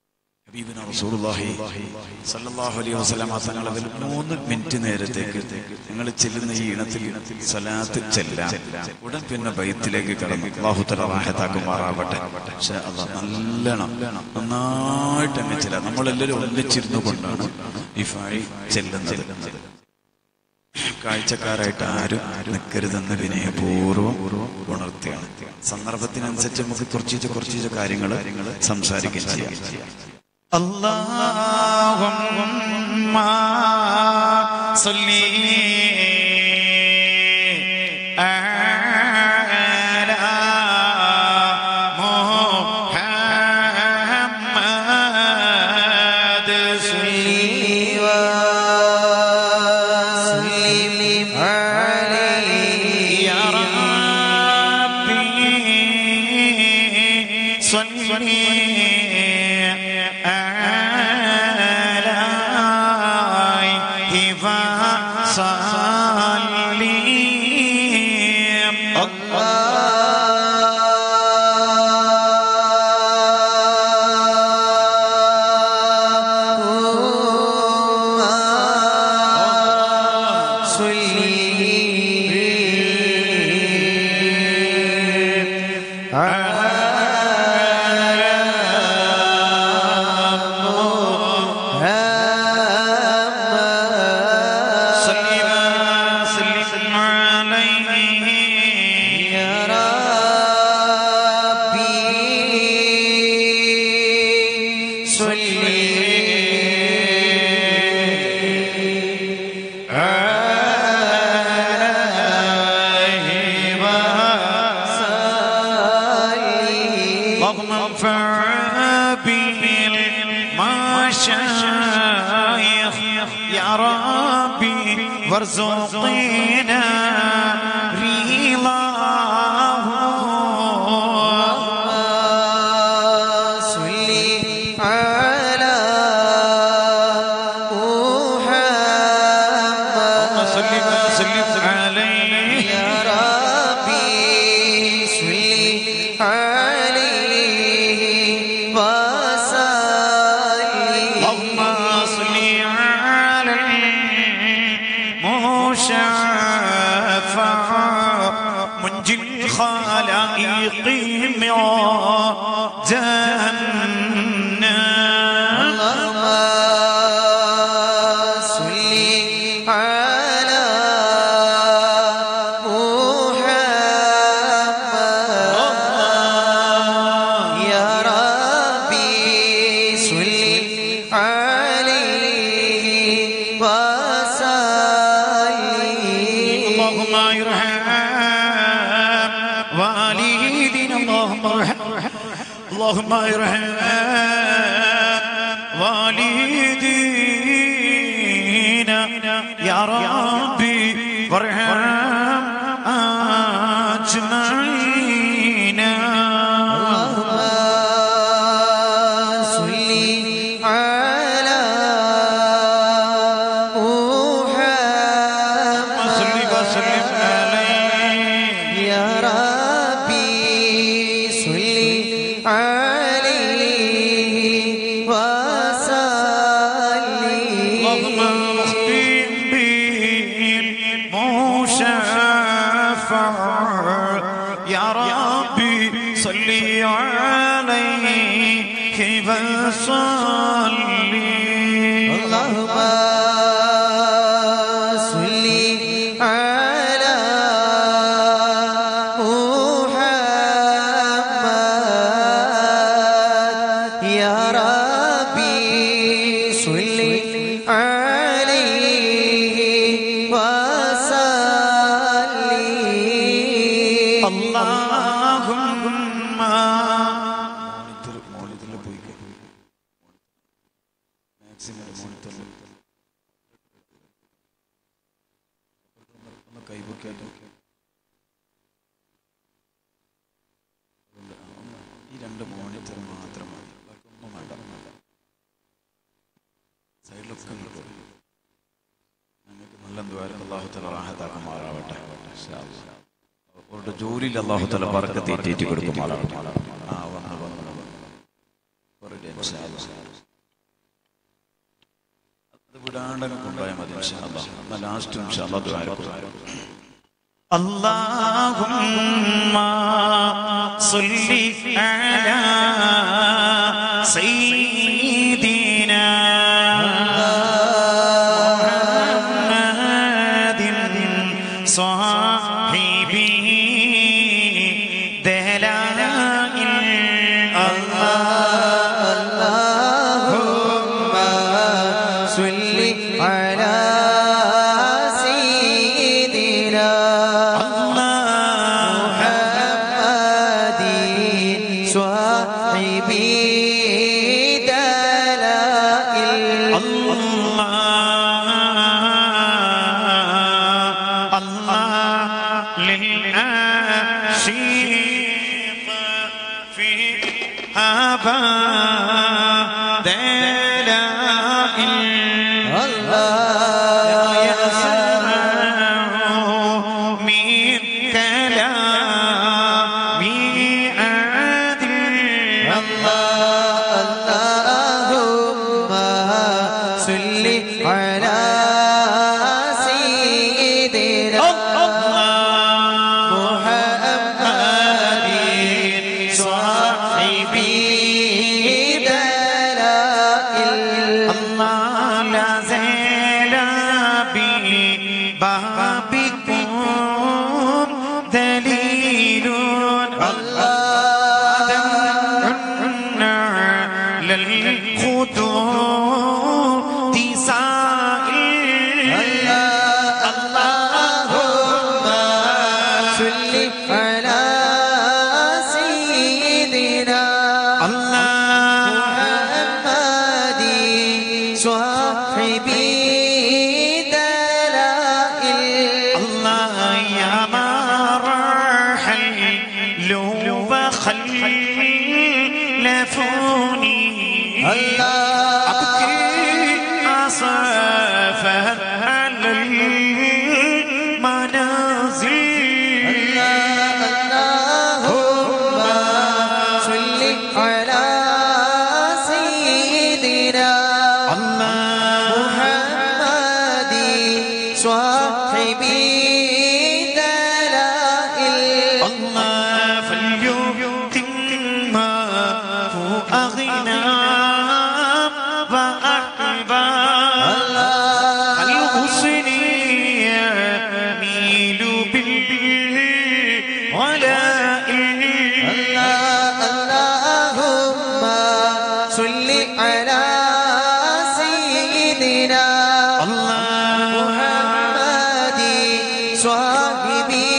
ഹബീബിന റസൂലുള്ളാഹി സല്ലല്ലാഹു അലൈഹി വസല്ലമ തങ്ങൾ അതിൽ മൂന്ന് മിനിറ്റ് നേരത്തേക്ക് നിങ്ങൾ ചെല്ലുന്ന ഈ ഇണത്തിൽ സലാത്ത് ചെല്ലാം ഉടൻ പിന്നെ ബൈത്തിലേക്ക് കടന്നു അല്ലാഹു തആല റാഹത്താക്കുമാറാവട്ടെ പക്ഷേ അല്ലാഹ് നല്ലോണം നന്നായിട്ട് അങ്ങ് ചെല്ലാം നമ്മളെല്ലാവരും ഒന്നിച്ചിരുന്നു കൊണ്ടാണ് ഈ ഫായി ചെല്ലുന്നത് കാഴ്ചക്കാരായിട്ട് ആരും നിൽക്കരുതെന്ന് വിനയപൂർവ്വം ഉണർത്തിയാണ് സന്ദർഭത്തിനനുസരിച്ച് നമുക്ക് കുറച്ച് കുറച്ച് കാര്യങ്ങൾ സംസാരിക്കുകയും ചെയ്യാം اللهم صل على محمد صلي وسلم عليه يا ربي صل عليه وسلم صل وسلم عليه اللهم انفع به المشايخ يا ربي وارزقنا رضاه صلي على محمد صل وسلم عليه يا ربي صلي عليه وسلم اللهم صل على المشفع منجي الخلائق من جهنم اللهم صل على محمد يا ربي صل عليه وسلم اللهم ارحم والدينا اللهم ارحم اللهم ارحم والدينا يا ربي وارحم اجمعين صل على محمد صل وسلم عليه يا ربي صل عليه وسلم اللهم اختم بالمشفع يا ربي صل عليه وسلم اللهم صل على محمد يا ربي صل عليه وسلم اللهم ഈ രണ്ട് മോണിറ്റർ മാത്രം മതി ബാക്കിയൊന്നും വേണ്ട സൈഡിലൊക്കെ കിട്ടും ഞങ്ങൾക്ക് നല്ല ദ്വാരം അള്ളാഹു തല റാഹത്താക്കുമാറാവട്ടെ അവരുടെ ജോലിയിൽ അള്ളാഹു തല പറക്ക് തീറ്റേറ്റി കൊടുക്കുമാറാവട്ടെ ആ വന്നു വന്നു വന്നു. ഒരു ടെൻഷൻ ഇല്ല. രണ്ടാണ്ട് കൊണ്ടുപോയാൽ മതി ഇൻഷാ അല്ലാ. എന്നാ ലാസ്റ്റ് ഇൻഷാ അല്ലാ ദുആ എടുക്കും. اللهم صل على سيدنا محمد صاحبه دلائل اللهم صل على سيدنا محمد صاحبي دلائل الله الله للعاشق في هبا دلائل الله يسمع من كلامي عادل اللهم صل على سيدنا محمد صاحبي دلائل الله لا زال ببابكم دليل على الخدود سائل اللهم صل على سيدنا الله محمد صاحبي دلائل الله يا مرحل لو خلفوني الله أبكي أصفى على المنازل اللهم صل على سيدنا محمد صاحبي دلائل الله فليتم أغنى وأحبا الحسن يميل بالولائل اللهم صل على سيدنا محمد صاحبي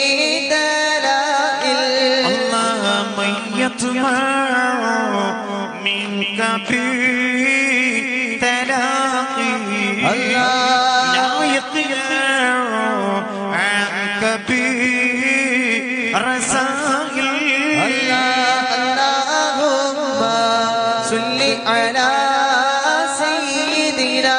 دلائل الله من يطمع منك بتلاقي الله لا يقدر عنك برسائل اللهم صل على سيدنا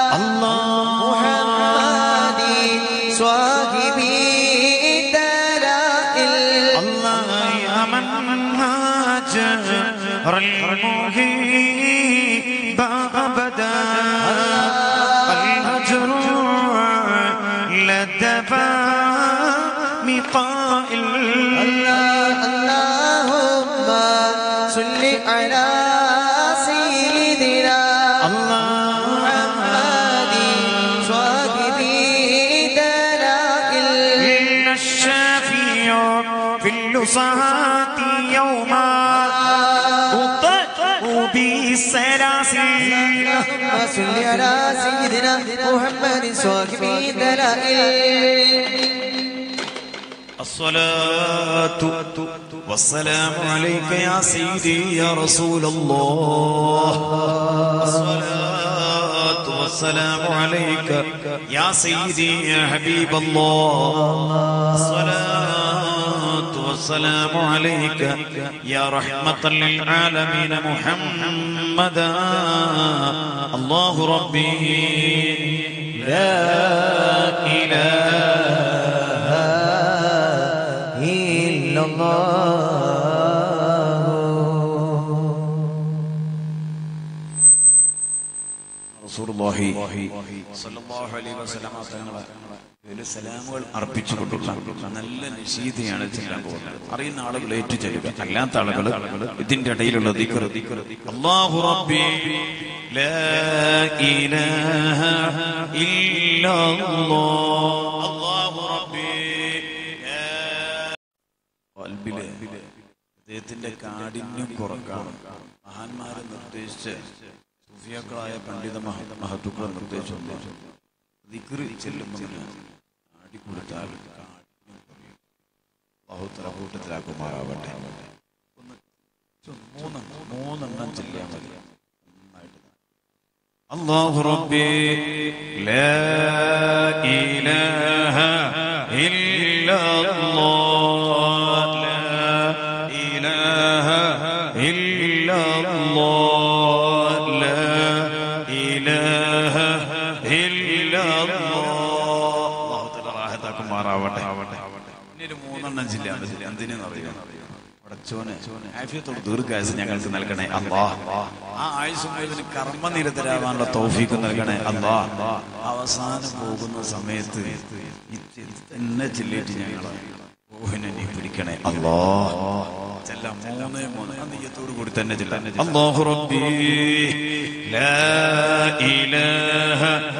محمد صاحبي دلائل الله يا من هاجر المهيب أبدا الهجر لدفا مقائل اللهم صل على سيدنا محمد صاحبي دلائل إن الشافي في اللصات يوما أطأ بالسلاسل اللهم صل على سيدنا محمد صاحبي دلائل الصلاة والسلام عليك يا سيدي يا رسول الله الصلاة والسلام عليك يا سيدي يا حبيب الله الصلاة والسلام عليك يا رحمة للعالمين محمدا الله ربي لا إله إلا الله رسول റസൂലുള്ളാഹി സ്വല്ലല്ലാഹു അലൈഹി വസല്ലമ തങ്ങളെ ഒരു സലാമുകൾ അർപ്പിച്ചുകൊണ്ടുള്ള നല്ല നിഷീതയാണ് ചെല്ലാൻ പോകുന്നത് അറിയുന്ന ആളുകൾ ഏറ്റു ചെല്ലുക അല്ലാത്ത ആളുകൾ ഇതിന്റെ ഇടയിലുള്ള ദിക്ർ അല്ലാഹു റബ്ബി ലാ ഇലാഹ ഇല്ലല്ലാഹ് അല്ലാഹു റബ്ബി ലാ കൽബിലെ ഹൃദയത്തിന്റെ കാഠിന്യം കുറക്കാൻ മഹാന്മാരെ നിർദ്ദേശിച്ച് സുഫിയാക്കളായ പണ്ഡിത മഹ- മഹത്തുക്കളെ നിർദ്ദേശിച്ചു ദിക്റ് ചെല്ലുന്നതിന് ആടി കൊടുത്താൽ കാഠിന്യം കുറയും ബഹുത്തര കൂട്ടത്തിലാക്കുമാറാവട്ടെ ഒന്ന് ചൊ- മൂന്ന് മൂന്നെണ്ണം ചെല്ലിയാൽ മതി നന്നായിട്ട് الله ربي لا إله إلا الله لا إله إلا الله لا إله إلا الله الله تعالى راحتكم മാറാവട്ടെ ഇനി ഒരു മൂന്നെണ്ണം ജില്ല എന്തിനെന്ന് അറിയാം പടച്ചോനെ ആഫിയത്തോട് ദീർഘായുസ് ഞങ്ങൾക്ക് നൽകണേ അല്ലാ ആ ആയുസ് മുഴുവൻ കർമ്മനിരതരാവാനുള്ള തൗഫീക്ക് നൽകണേ അല്ലാ അവസാനം പോകുന്ന സമയത്ത് ഇത് തന്നെ ചെല്ലിയിട്ട് ഞങ്ങൾ ഓഹിനെ നീ പിടിക്കണേ അല്ലാ ചെല്ലാം മൂന്നേ മൂന്ന് ആ നെയ്യത്തോട് കൂടി തന്നെ ചെല്ലാം അല്ലാഹു റബ്ബി ലാ ഇലാഹ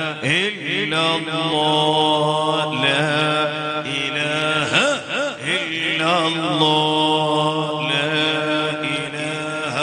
ഇല്ലല്ലാഹ് ലാ ഇലാഹ ഇല്ലല്ലാഹ് ലാ ഇലാഹ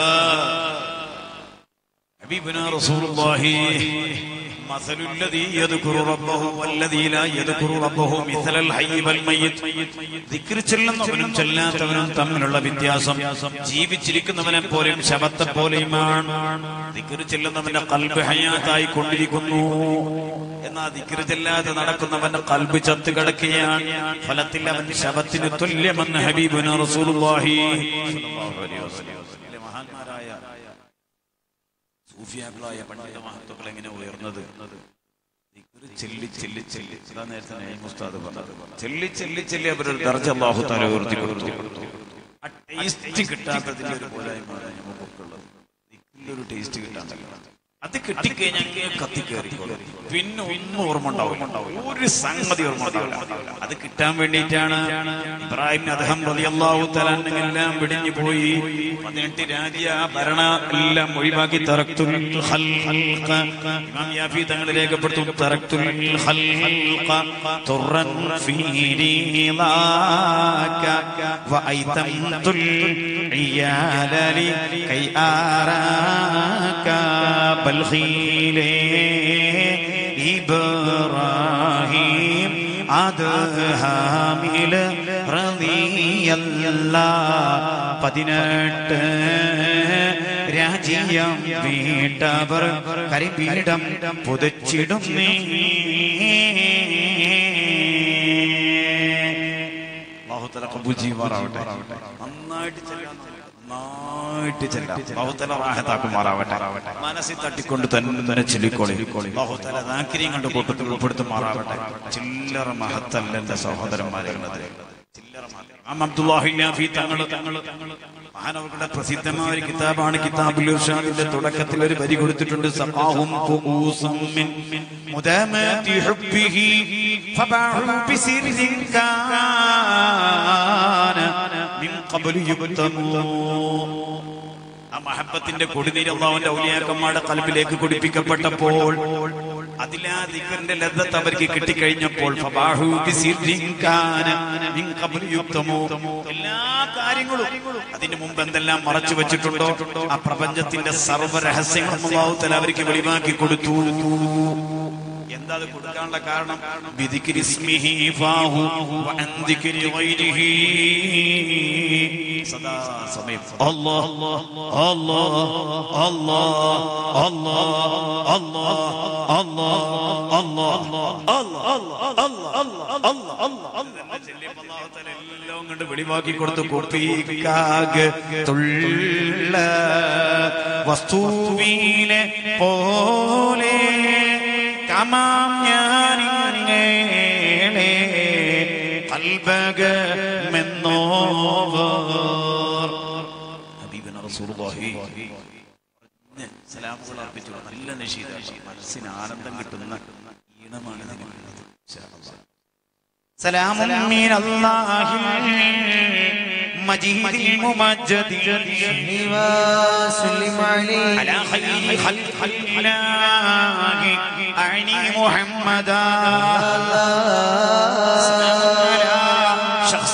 حبيبنا رسول الله مثل الذي يذكر ربه والذي لا يذكر ربه مثل الحي والميت ذكر ചെല്ലുന്നവനും ചെല്ലാത്തവനും തമ്മിലുള്ള വ്യത്യാസം ജീവിച്ചിരിക്കുന്നവനെ പോലെയും ശബത്തെ പോലെയുമാണ് ദിക്ർ ചെല്ലുന്നവന്റെ കൽബ് ഹയാത്തായി കൊണ്ടിരിക്കുന്നു എന്നാ ദിക്ർ ചെല്ലാതെ നടക്കുന്നവന്റെ കൽബ് ചത്ത് കിടക്കുകയാണ് ഫലത്തിൽ അവൻ ശബത്തിന് തുല്യമെന്ന് ഹബീബുന റസൂലുള്ളാഹി സ്വല്ലല്ലാഹു അലൈഹി വസല്ലം മഹാന്മാരായ സൂഫിയാക്കളായ പണ്ഡിത മഹത്വങ്ങൾ എങ്ങനെ ഉയർന്നത് ദിക്റ് ചെല്ലി ചെല്ലി ചെല്ലി അതാ നേരത്തെ നഈം ഉസ്താദ് പറഞ്ഞത് ചെല്ലി ചെല്ലി ചെല്ലി അവരൊരു ദർജ അല്ലാഹു തആല ഉയർത്തി കൊടുത്തു ആ ടേസ്റ്റ് കിട്ടാത്തതിന്റെ ഒരു പോരായ്മയാണ് നമുക്കൊക്കെയുള്ളത് ദിക്റിലൊരു ടേസ്റ്റ് കിട്ടാണ്ടല്ലോ അത് കിട്ടിക്കഴിഞ്ഞാൽ കത്തിക്കേറിക്കോളും പിന്നെ ഒന്നും ഓർമ്മ ഉണ്ടാവില്ല ഒരു സംഗതി ഓർമ്മ ഉണ്ടാവില്ല അത് കിട്ടാൻ വേണ്ടിയിട്ടാണ് ഇബ്രാഹിം അദ്ദേഹം റളിയല്ലാഹു തആല എല്ലാം വെടിഞ്ഞു പോയി പതിനെട്ട് രാജ്യ ഭരണ എല്ലാം ഒഴിവാക്കി തറക്തുൽ ഖൽഖ ഇമാം യാഫി തങ്ങൾ രേഖപ്പെടുത്തും തറക്തുൽ ഖൽഖ തുറൻ ഫീ റീളാക വഅയ്തംതുൽ ഇയാല ലി കൈ ആരാക ബൽഖീലേ ഇബ്രാഹിം അദ്ഹാമിൽ റളിയല്ല പതിനെട്ട് രാജ്യം വീട്ടവർ കരിപീഠം പുതച്ചിടും നീ ബാഹുത്തല കബൂൽ ചെയ്യുമാറാവട്ടെ നന്നായിട്ട് ചെല്ലാം നന്നായിട്ട് ചെല്ലാം ബാഹുത്തല റാഹത്താക്കുമാറാവട്ടെ മനസ്സിൽ തട്ടിക്കൊണ്ട് തന്നെ തന്നെ ചൊല്ലിക്കോളി ബാഹുത്തല ദാക്കിരിയും കണ്ട് കൂട്ടത്തിൽ ഉൾപ്പെടുത്തുമാറാവട്ടെ ചില്ലറ മഹത്തല്ല എന്റെ സഹോദരന്മാരെ ചില്ലറ മഹത്ത്. ഇമാം അബ്ദുല്ലാഹി നാഫി തങ്ങള് തങ്ങള് മഹാനവരുടെ പ്രസിദ്ധമായ ഒരു കിതാബാണ് കിതാബുൽ ഇർഷാദിന്റെ തുടക്കത്തിൽ ഒരു വരി കൊടുത്തിട്ടുണ്ട് സഖാഹും ഖുഊസം മിൻ മുദാമാതി ഹുബ്ബിഹി ഫബാഹു ബിസിർരിൻ കാന മിൻ ഖബ്ലി യുബ്തമൂ ആ മഹബത്തിന്റെ കൊടിനീര് അള്ളാഹുവിന്റെ ഔലിയാക്കന്മാരുടെ കൽബിലേക്ക് കുടിപ്പിക്കപ്പെട്ടപ്പോൾ അതിലാ ദിക്കറിന്റെ ലദ്ദത്ത് അവർക്ക് കിട്ടിക്കഴിഞ്ഞപ്പോൾ ഫബാഹു ബിസിർരിൻ കാന മിൻ ഖബ്ലി യുബ്തമൂ. എല്ലാ കാര്യങ്ങളും അതിനു മുമ്പ് എന്തെല്ലാം മറച്ചു വെച്ചിട്ടുണ്ടോ ആ പ്രപഞ്ചത്തിന്റെ സർവ്വ രഹസ്യങ്ങളും അള്ളാഹു തല അവർക്ക് വെളിവാക്കി കൊടുത്തു എന്താ അത് കൊടുക്കാനുള്ള കാരണം ബിദിക്രി ഇസ്മിഹി ഫാഹു വഅൻ ദിക്രി ഗൈരിഹി സദാ സമയം അല്ലാഹ് അല്ലാഹ് അല്ലാഹ് അല്ലാഹ് അല്ലാഹ് എല്ലാം കണ്ട് വെളിവാക്കി കൊടുത്തു കുപ്പിക്കാക് തുള്ള വസ്തുവിനെ പോലെ കമാം ഞാനിങ്ങേളെ കൽബകമെന്നോവർ ഹബീബന റസൂലുള്ളാഹി പറഞ്ഞ് സലാമുകൾ അർപ്പിച്ചു നല്ല നിഷീദ മനസ്സിന് ആനന്ദം കിട്ടുന്ന ഈണമാണ് ഇതിനുള്ളത് ഇൻഷാ അല്ലാഹ്. سلام من الله المجيد الممجد وسلم عليه على خير خلق الله أعني محمدا سلام على شخص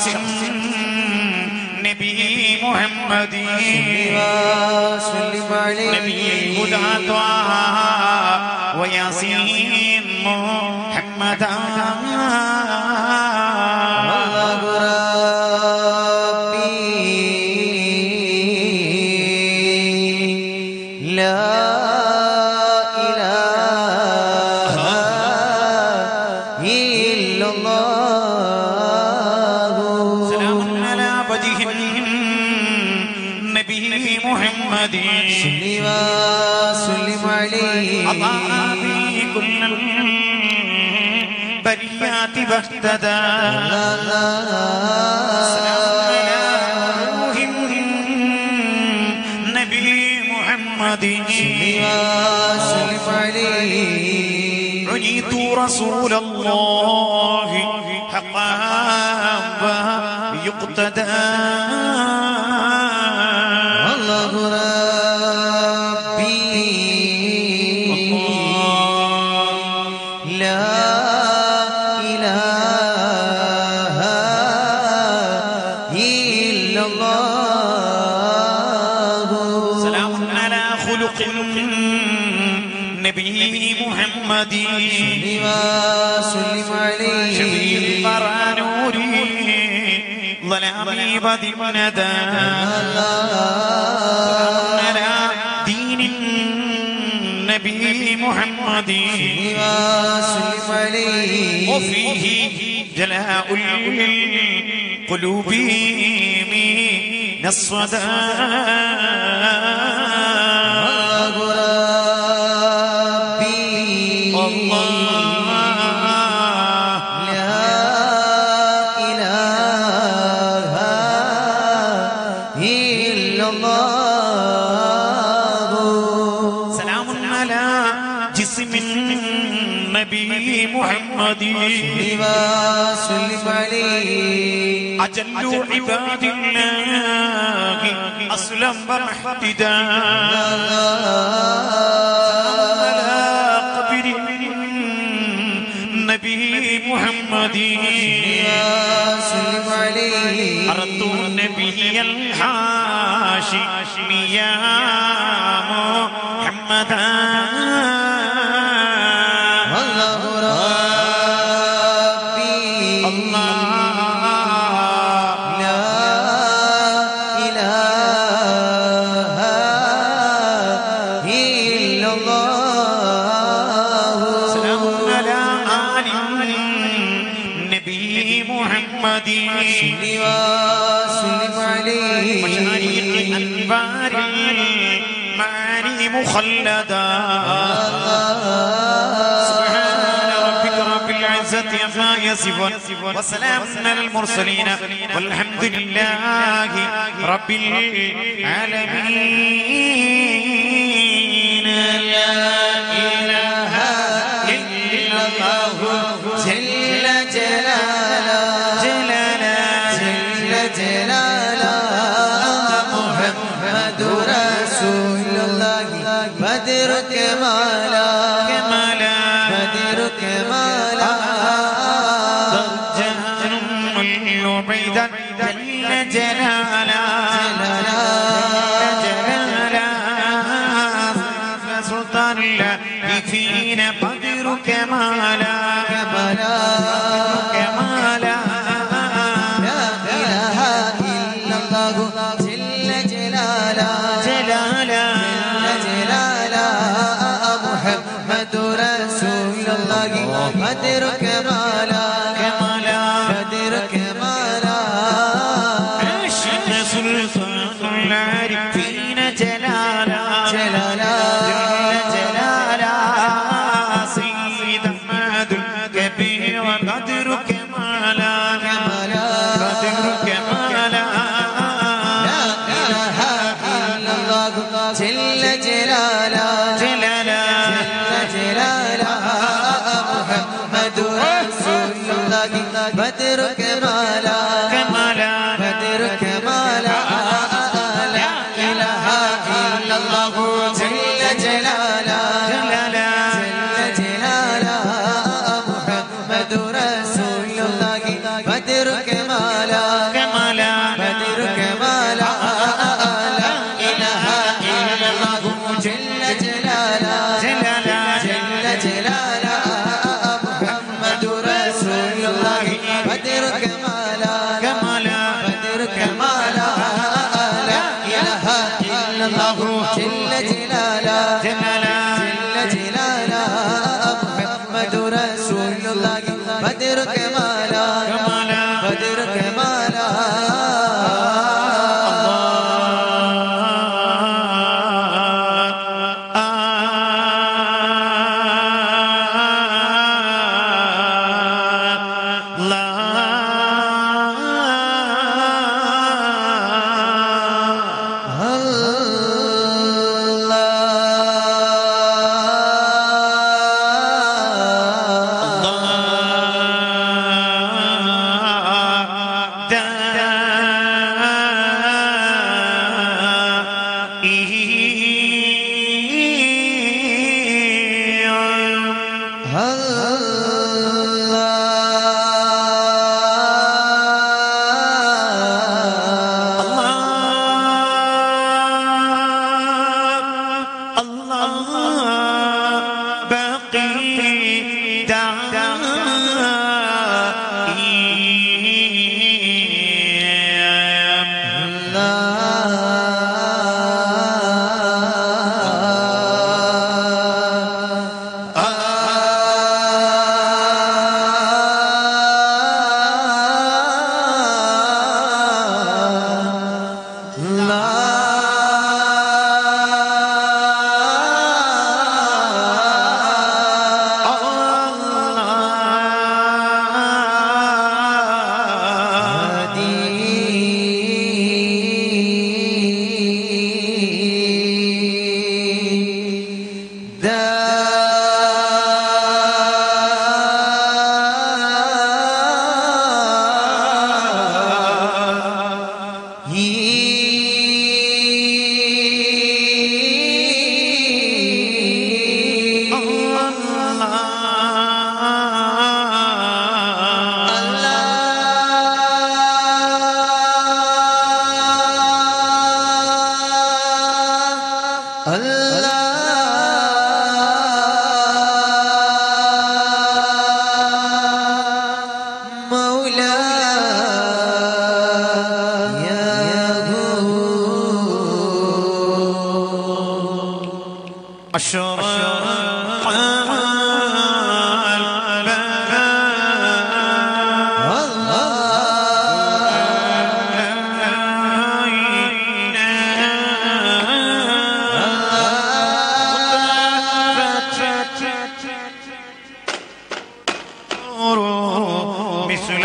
نبي محمد وسلم عليه نبي الهدى طه وياسين محمدا الله ربي لا إله إلا الله سلام على وجه النبي محمد صل وسلم عليه أضاء به كل البريات واهتدى سلام على روح النبي محمد وسلم عليه عنيت رسول الله حقا يقتدى الله ربي لا إله إلا الله سلام على خلق النبي محمد وسلم عليه شفيع الورى نوري ظلامي بدم ندى على دين النبي محمد وسلم عليه وفيه جلاء القلوب من الصدى الله ربي لا إله إلا الله سلام على جسم النبي محمد وسلم عليه أجل عباد الله أصلا ومحتدا على قبر النبي محمد وسلم عليه أردت النبي الحاشمي يا محمدا الله ربي الله لا إله إلا الله سلام على آل النبي محمد وسلم عليه مشاريق أنبار المعاني مخلدا سبحان ربك رب العزة عما يصفون وسلام على المرسلين والحمد لله رب العالمين لا إله إلا الله جل جلاله جلالا جل جلاله محمد رسول الله بدر كمالا كمالا بدر كمالا ضجان عبيدا جل جلالا جلالا سلطان الله فينا قدر كمالا كمالا كمالا لا إله إلا الله جل جلالا جلالا جل جلالا محمد رسول الله بدر كمالا كمالا بدر كمالا عشق سلطان العارفين جلالا جلالا جل جلالا سيد أحمد الكبير وقدر كمالا كمالا قدر كمالا لا إله إلا ഇല്ലല്ലാഹു ജല്ല ജലാല ജലാല ജല്ല ജലാല മുഹമ്മദു റസൂലുള്ളാഹി ബദർ കമാല കമാല ബദർ കമാല ലാ ഇലാഹ ഇല്ലല്ലാഹു ജല്ല ജലാല ജലാല ജല്ല ജലാല മുഹമ്മദു റസൂലുള്ളാഹി ബദർ കമാല കമാല بدر كمالا لا إله إلا الله جل جلالا ജലാല جل جلالا محمد رسول الله بدر كمالا കമാല بدر كمالا لا إله إلا الله جل جلالا ജലാല جل جلالا محمد رسول الله بدر كمالا കമാല بدر كمالا مثل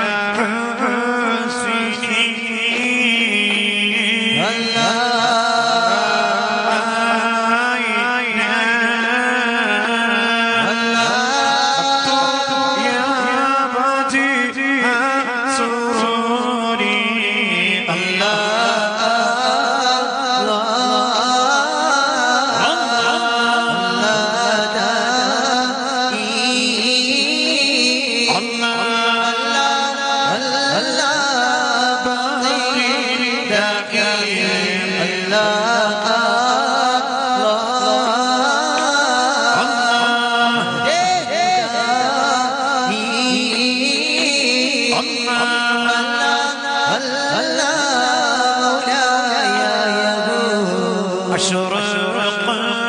أشرق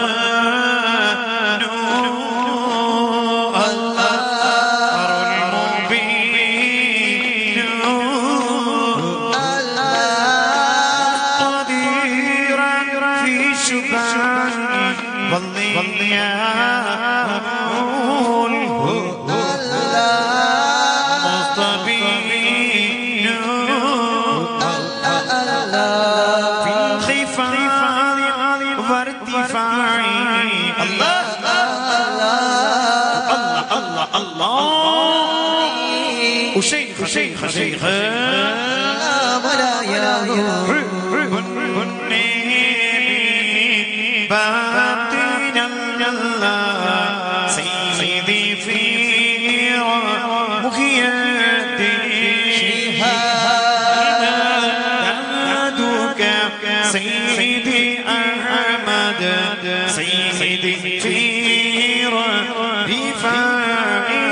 نور الأثر المبين قديرا في شبان والضياء مستبين في الخفاء انخفاض وارتفاع الله الله الله الله وشيخ شيخ شيخ ولا يا باطنا الله سيدي في مخي نادوك سيدي أحمد سيدي في رفاعي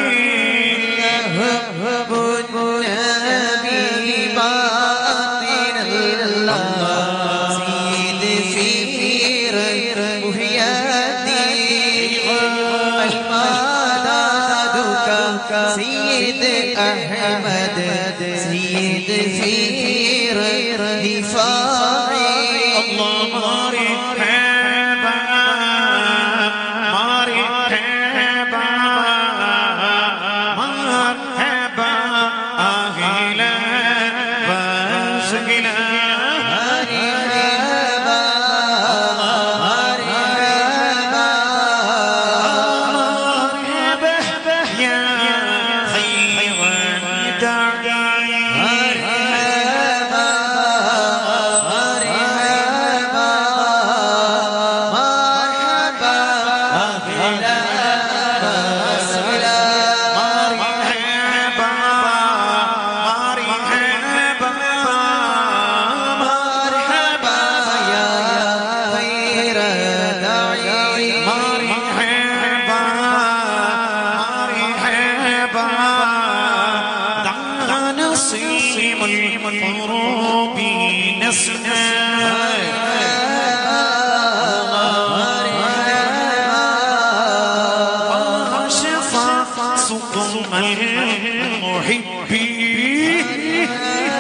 هب النبي باطن الله سيد في رهياتي المدادك سيد أحمد سيد في رفاعي الله ماري حبا ماري حبا مرحبا أهلا وسهلا مرحبا يا خير داعي مرحبا مرحبا مرحبا مرحبا مرحبا دعنا نصيم الحروب نسمع شفا سقم المحبين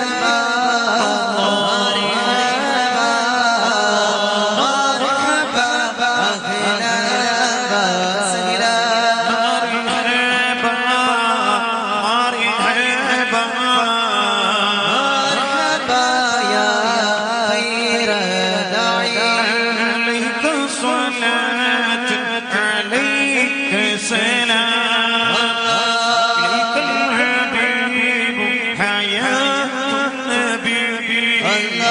مرحبا مرحبا عليك صلاة عليك سلام إليك الحبيب حياة النبي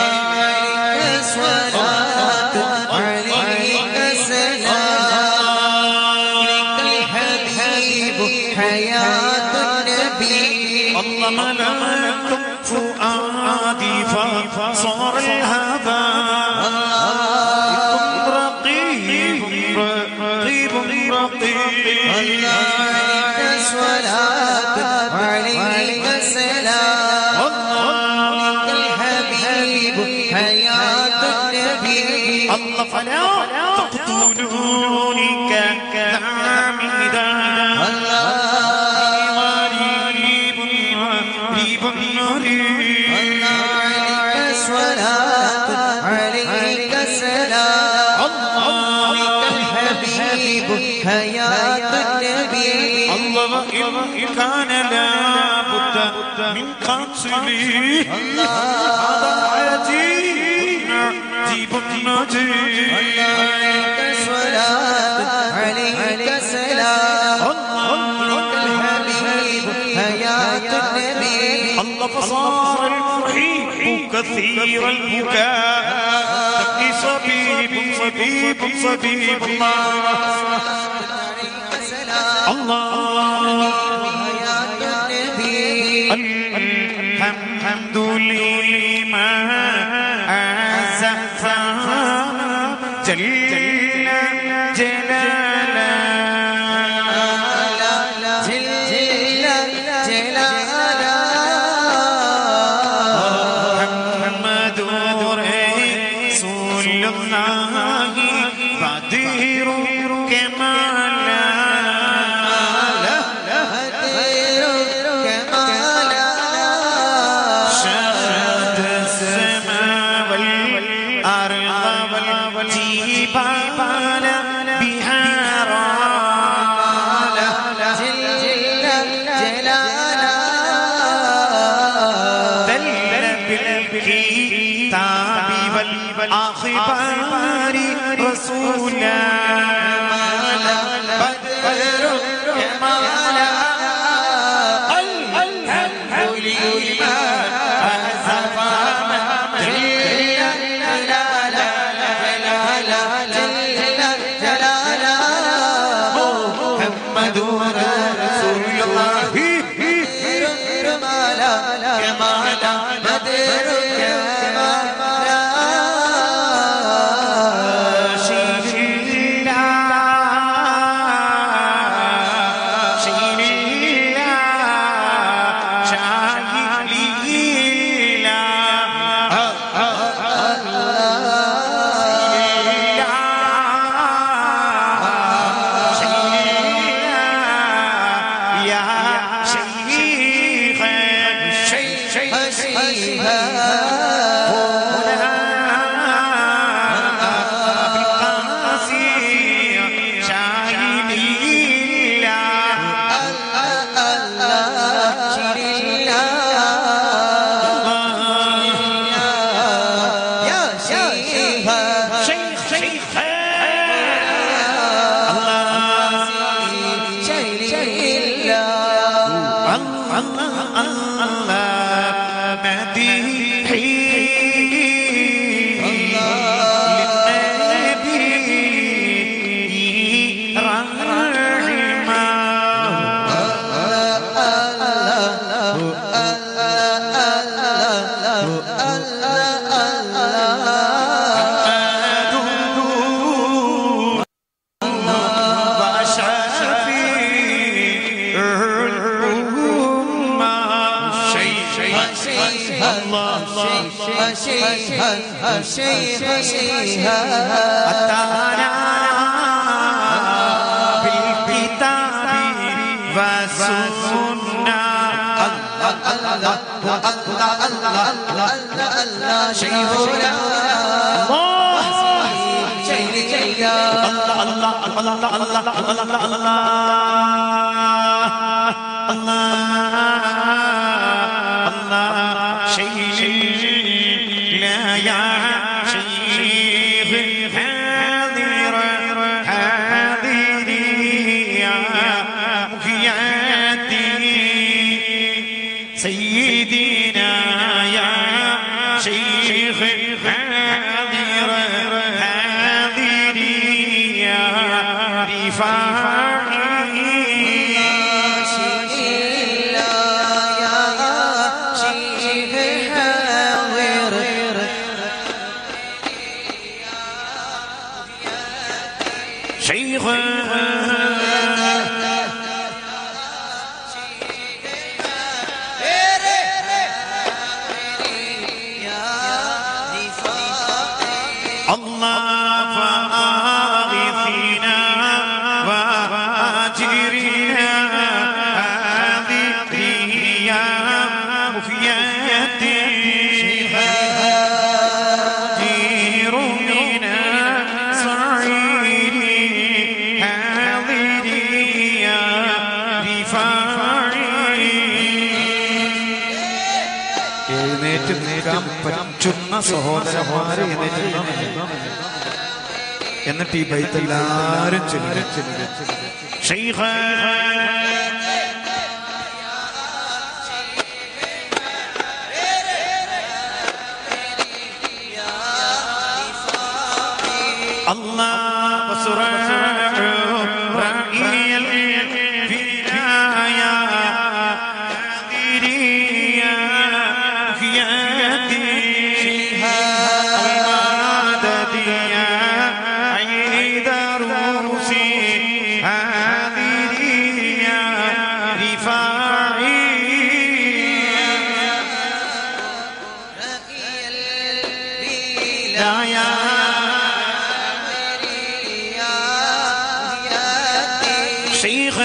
حياة النبي الله ملك فؤادي فصار الهبا رقيب رقيب رقيب عليك الصلاة وعليك السلام عليك الحبيب حياة النبي الله فلا تقتلوني كعامدا غريب غريب غريب عليك الصلاة عليك السلام عليك الحبيب حياة النبي الله إن كان لابد من قتلي هذا حياتي نجيب نجيب عليك الصلاة عليك السلام عليك الحبيب حياة النبي الله فصار المحيط كثير البكاء تبكي صبيب صبيب صبيب الله عليك السلام الله حياة النبي الحمد لمن عز جل جلاله جل جلاله محمد رسول الله بدير كماله شهد السماء والأرض والجبال بهارا دل بالكتاب والآخر باري رسولا بدر كمالا الحمد لله أزفى محمد رسول الله أتانا بالكتاب والسنة لا يا شيخ حاضر حاضري يا مخياتي سيدنا يا شيخ حاضر حاضري يا رفاعي شيخ الله فآغثنا وآجرنا هذه يا مخياتي جير من صعيري حاضري يا رفاعي എഴുന്നേറ്റ് നിൽക്കാൻ പറ്റുന്ന സഹോദരന്മാരെ എഴുന്നേറ്റ് നിന്നോ. എന്നിട്ട് ഈ ബൈത്ത് എല്ലാരും ചൊല്ലുക. ഷെയ്ഖ് الله وسرع رأي الفدايا قادريا خياتي المدديا عيد روسي هادريا رفاعي لا يا شيخ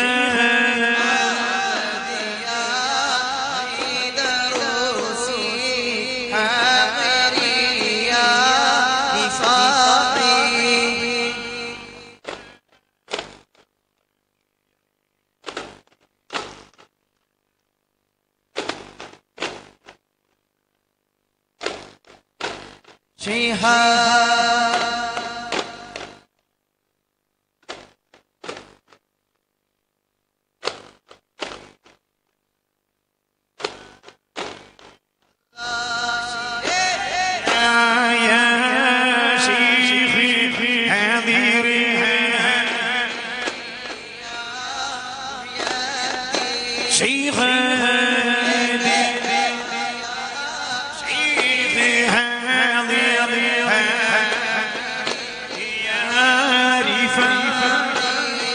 شيخا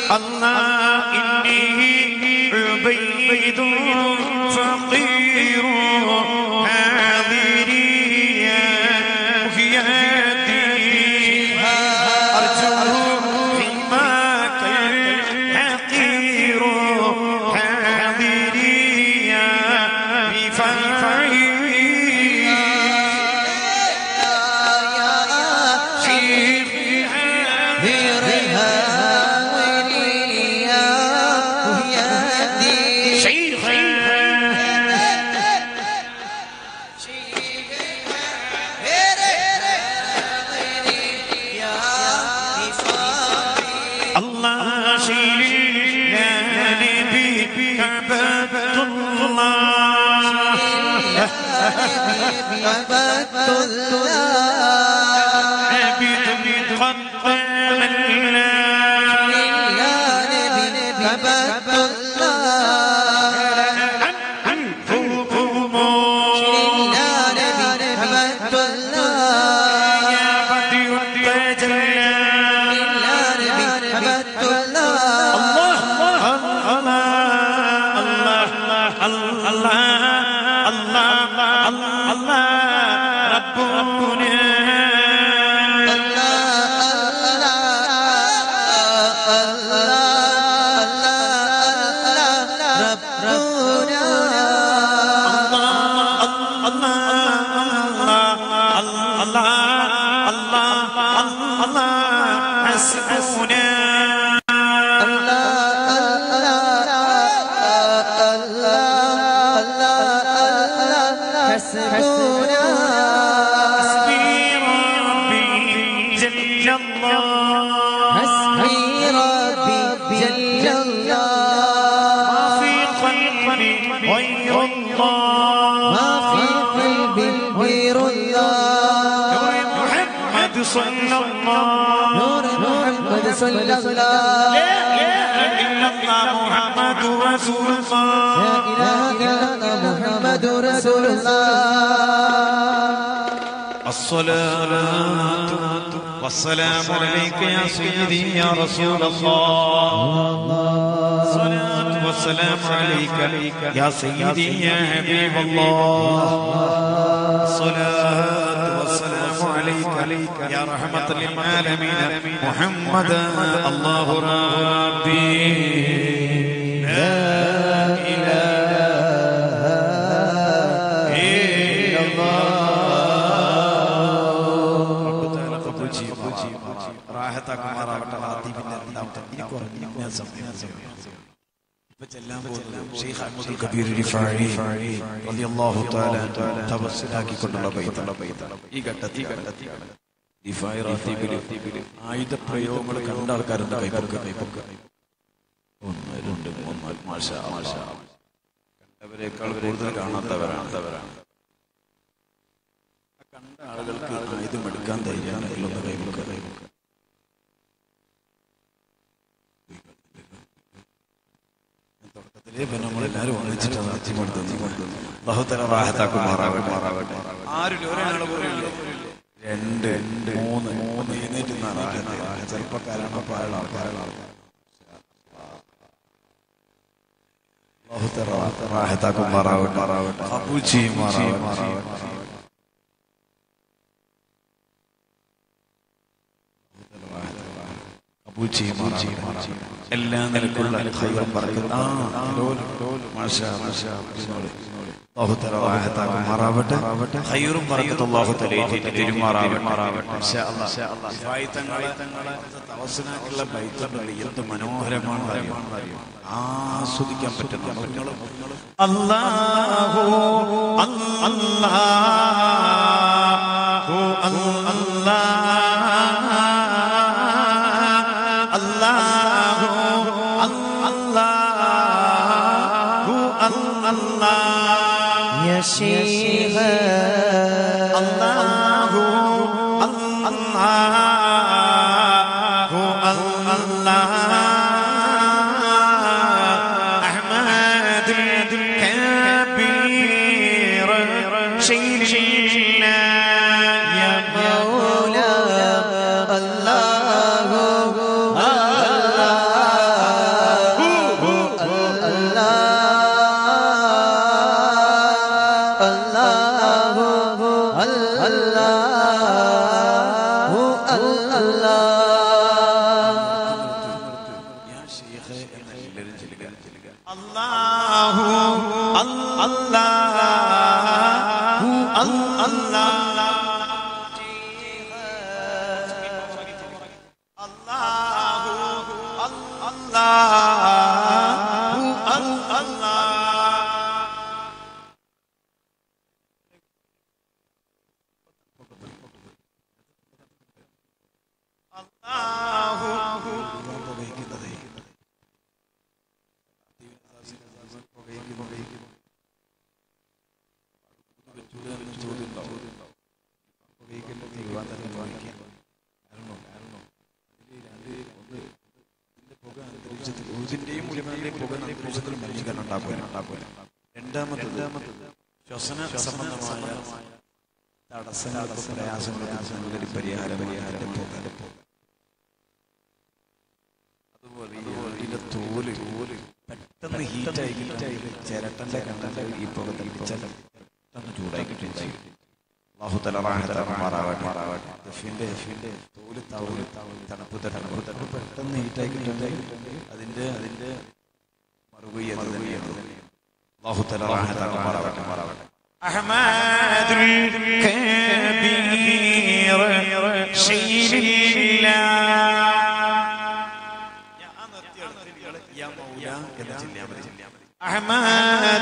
الله إني عبيد فقير هذه مهياتي أرجو حماك الحقير حاضري رفاعي الله شيل يا نبي عبد الله عبد قد قامنا عنكم يا بدر تجلى الله الله الله الله الله الله ربنا غير الله محمد صلى الله نور محمد صلى الله لا إله إلا الله محمد رسول الله لا إله إلا الله محمد رسول الله الصلاة والسلام عليك يا سيدي يا رسول الله الصلاة والسلام عليك يا سيدي يا حبيب الله الصلاة والسلام عليك يا رحمة للعالمين محمد الله ربي لا إله إلا റാഹത്താക്കുമാറാവട്ടെ ഹാത്തിബിന്റെ രണ്ടാമത്തെ ഇനി കുറഞ്ഞ ഞാൻ സമയം ഇപ്പൊ ചെല്ലാൻ പോകുന്നത് ഷെയ്ഖ് അഹ്മദുൽ കബീർ റിഫാഴി റളിയല്ലാഹു തആല തവസ്സിലാക്കിക്കൊണ്ടുള്ള ബൈത്തുള്ള ബൈത്താണ് ഈ ഘട്ടത്തിൽ ഘട്ടത്തിൽ റിഫായി റാത്തീബിൽ ആയുധ പ്രയോഗങ്ങൾ കണ്ട ആൾക്കാരുണ്ട് കൈപ്പൊക്കെ കൈപ്പൊക്കെ ഒന്ന് രണ്ട് മൂന്ന് നാല് മാഷ മാഷ കണ്ടവരെക്കാൾ കൂടുതൽ കാണാത്തവരാണ് കണ്ട ആളുകൾക്ക് ആയുധം എടുക്കാൻ ധൈര്യമാണെങ്കിൽ ഒന്ന് കൈപ്പൊക്കെ കൈപ്പൊക്കെ തുടക്കത്തിലേ പിന്നെ നമ്മളെല്ലാവരും ഒന്നിച്ചിട്ടാണ് അത്തിമടുത്ത് ബഹുത്തല റാഹത്താക്കുമാറാവട്ടെ ആരും ഒരാൾ പോലും ഇല്ല. രണ്ട് രണ്ട് മൂന്ന് മൂന്ന് എഴുന്നേറ്റ് ചെറുപ്പക്കാരാണ് പ്രായമുള്ള ആൾക്കാരാണ് റാഹത്താക്കുമാറാവട്ടെ കബൂൽ ചെയ്യുമാറാവട്ടെ കബൂൽ ചെയ്യുമാറാവട്ടെ എല്ലാ നിലക്കുള്ള ഖൈറും ബറക്കത്തും ആ ലോല ലോല മാഷാ മാഷാ അല്ലാഹു തആല റാഹത്താക്കുമാറാവട്ടെ ഖൈറും ബറക്കത്തും അല്ലാഹു തആല ഏറ്റിട്ട് തിരുമാറാവട്ടെ ഇൻഷാ അല്ലാഹ് ഫായിത്തങ്ങളെ തവസ്സനാക്കുള്ള ബൈത്തുണ്ടല്ലോ എന്ത് മനോഹരമാണ് അറിയോ ആസ്വദിക്കാൻ പറ്റുന്ന അല്ലാഹു അല്ലാഹു അല്ലാഹു അല്ലാഹു അല്ലാഹു يا شيخ അല്ലാഹു അല്ലാഹു അല്ലാഹു അഹ്മദുൽ കബീർ ശൈലിനാ യാ مولا الله الله അല്ലാഹു അല്ലാഹു അല്ലാഹു അല്ലാഹു അല്ലാഹു അല്ലാഹു അല്ലാഹു രണ്ടാമത്തത് ശ്വസന സംബന്ധമായ തടസ്സങ്ങൾക്ക് പ്രയാസങ്ങൾക്ക് സംഗതി പരിഹാര പരിഹാരം അതുപോലെ ഈ എള്ളിന്റെ തോല് പെട്ടെന്ന് ഹീറ്റായി ഹീറ്റായി ചിരട്ടന്റെ കണ്ടൽ ഈ പുക തളിച്ചാൽ പെട്ടെന്ന് ചൂടായി ചൂടായി അള്ളാഹുതല മാറാവട്ടെ ദഫിന്റെ ദഫിന്റെ തോല് തവല് തണുപ്പ് തണുപ്പ് തണുപ്പ് പെട്ടെന്ന് ഹീറ്റായി കിട്ടുന്നുണ്ടെങ്കിൽ അതിന്റെ അതിന്റെ മറുപടി അത് തന്നെയാണ് അള്ളാഹുതല മാറാവട്ടെ മാറാവട്ടെ أحمد الكبير شير الله أحمد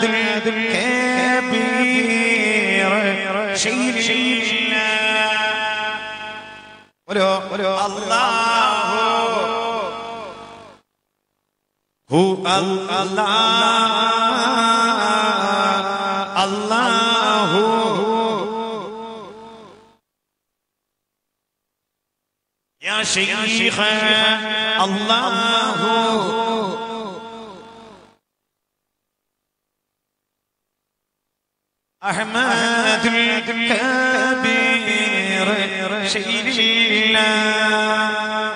الكبير شير الله ഓരോ ഓരോ الله هو الله الله يا شيخ الله أحمد الكبير شير الله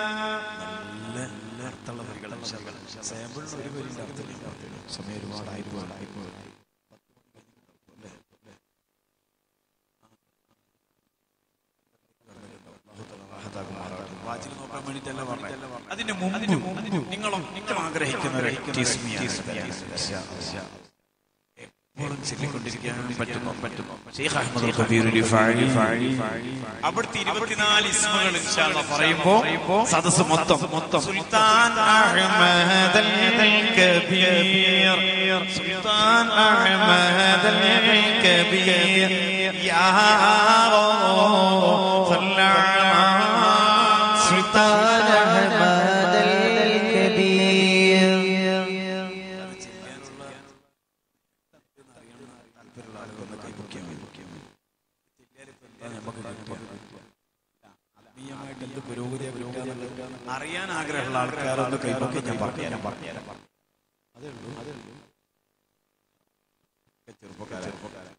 നല്ല അർത്ഥമുള്ള വരികൾ സാമ്പിളിന് ഒരു വരിന്റെ അർത്ഥമില്ല സമയം ഒരുപാടായി പോയി വാച്ചിൽ നോക്കാൻ വേണ്ടിട്ടല്ല പറഞ്ഞത് അതിന് മുമ്പ് നിങ്ങളും നിങ്ങളും ആഗ്രഹിക്കുന്ന ഒരു എപ്പോഴും ചൊല്ലിക്കൊണ്ടിരിക്കാൻ പറ്റുമോ പറ്റുമോ ഷെയ്ഖ് അഹമ്മദ് അൽ ഖബീർ റിഫായി അവിടുത്തെ ഇരുപത്തിനാല് ഇസ്മുകൾ ഇൻഷാല്ല പറയുമ്പോ സദസ് മൊത്തം മൊത്തം سلطان أحمد الكبير سلطان أحمد الكبير يا صلى على سلطان أحمد الكبير ആത്മീയമായിട്ട് എന്ത് പുരോഗതിയാ പുരോഗതി അറിയാൻ ആഗ്രഹമുള്ള ആൾക്കാരൊന്ന് കൈപൊക്കെ ഞാൻ പറഞ്ഞുതരാം പറഞ്ഞുതരാം അതേ ഉള്ളൂ അതേ ഉള്ളൂ ചെറുപ്പക്കാരൻ ചെറുപ്പക്കാരൻ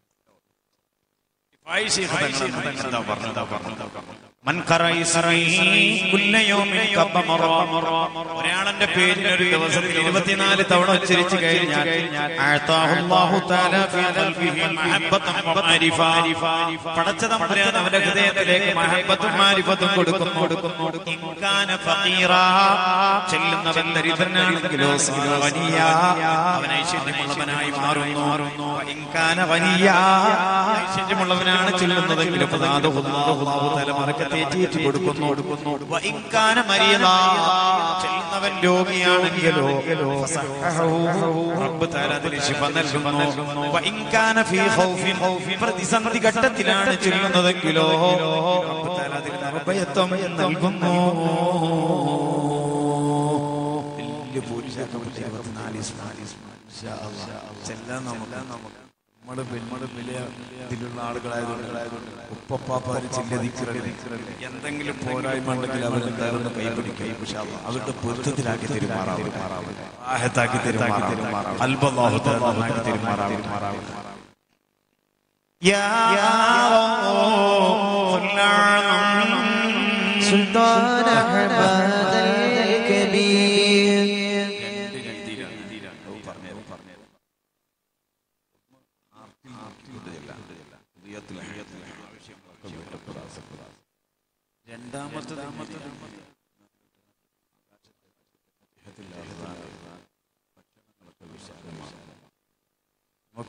من قرأ اسمه كل يوم كب مرة ഒരാളെന്റെ പേരിൽ ഒരു ദിവസത്തിൽ ഇരുപത്തിനാല് തവണ ഉച്ചരിച്ചു കഴിഞ്ഞാൽ അഅതാഹു അല്ലാഹു തആല ഫീ ഖൽബിഹി മഹബ്ബതൻ വമഅരിഫ പടച്ച തമ്പുരാൻ അവന്റെ ഹൃദയത്തിലേക്ക് മഹബ്ബത്തും മാരിഫത്തും കൊടുക്കുന്നു കൊടുക്കുന്നു ഇൻകാന ഫഖീറ ചെല്ലുന്നവൻ ദരിദ്രനാണെങ്കിലോ ഗനിയ അവൻ ഐശ്വര്യമുള്ളവനായി മാറുന്നു ഇൻകാന ഗനിയ ഐശ്വര്യമുള്ളവനാണ് ചെല്ലുന്നതെങ്കിലും അല്ലാഹു തആല മറക്കത്തേറ്റി കൊടുക്കുന്നു കൊടുക്കുന്നു ഇൻകാന മരിയത ചെല്ലുന്നവൻ രോഗിയാണെങ്കിലോ റബ്ബ് തആല അതിന് ശിഫ നൽകുന്നു വഇൻകാന ഫീ ഖൗഫിൻ പ്രതിസന്ധി ഘട്ടത്തിലാണ് ചെല്ലുന്നതെങ്കിലോ റബ്ബ് തആല അതിന് നിർഭയത്വം നൽകുന്നു വലിയ പോലീസൊക്കെ വിളിച്ച് ഇരുപത്തിനാല് ഇസ്മാലി ചെല്ലാൻ നമുക്ക് നമുക്ക് നമ്മുടെ നമ്മുടെ വലിയ ഇതിലുള്ള ആളുകളായതുകൊണ്ട് ഉപ്പപ്പാപ്പാര് ചില്ലതിക്കറല് എന്തെങ്കിലും പോരായ്മ ഉണ്ടെങ്കിൽ അവരെന്തായാലും കൈപിടിക്കും പക്ഷെ അവരുടെ പൊരുത്തത്തിലാക്കി തെരുമാറാവും ആഹത്താക്കി തെരുമാറാവും അൽബല്ലാഹു തആലാക്കി തെരുമാറാവും يا سلطان أحمد الكبير രണ്ടാമത്തെ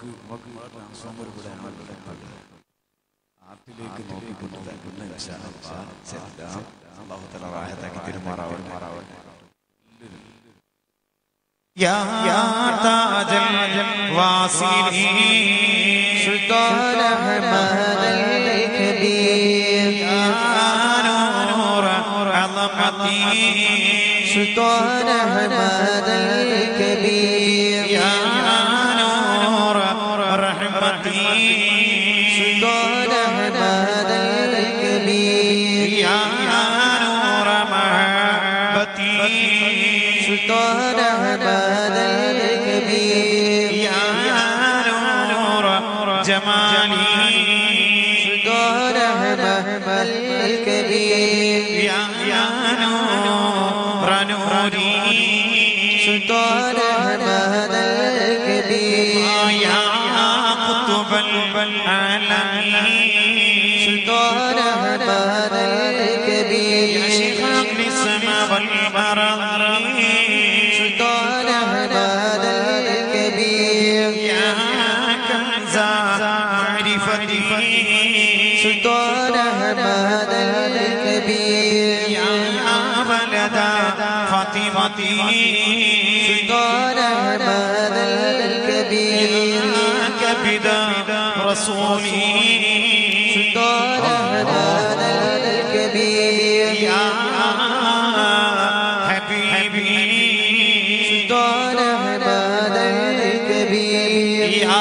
നമുക്ക് നമുക്ക് ട്രാൻസ്ഫോമർ ഇവിടെ ആളുടെ ആപ്പിലേക്ക് നോക്കിക്കൊണ്ട് തന്നെ ഇൻഷാ അല്ലാഹ് ചെല്ലാം. അല്ലാഹു തആല റാഹത്താക്കി പെരുമാറാവട്ടെ يا تاج الواصلين سلطان حماد الكبير يا نور عظمتي سلطان حماد الكبير يا نور رحمتي سلطان حماد الكبير يا نور محبتي سلطان حماد الكبير يا نور جمالي سلطان حماد الكبير يا يا نور نوري سلطان حماد الكبير يا قطب العالمين سلطان حماد الكبير يا شيخ السماء والأرض سلطان حماد الكبير يا كنز معرفتي سلطان حماد الكبير يا بلد فاطمتي سلطان حماد الكبير يا كبد رسولي سلطان حماد الكبير يا حبيبي سلطان حماد الكبير يا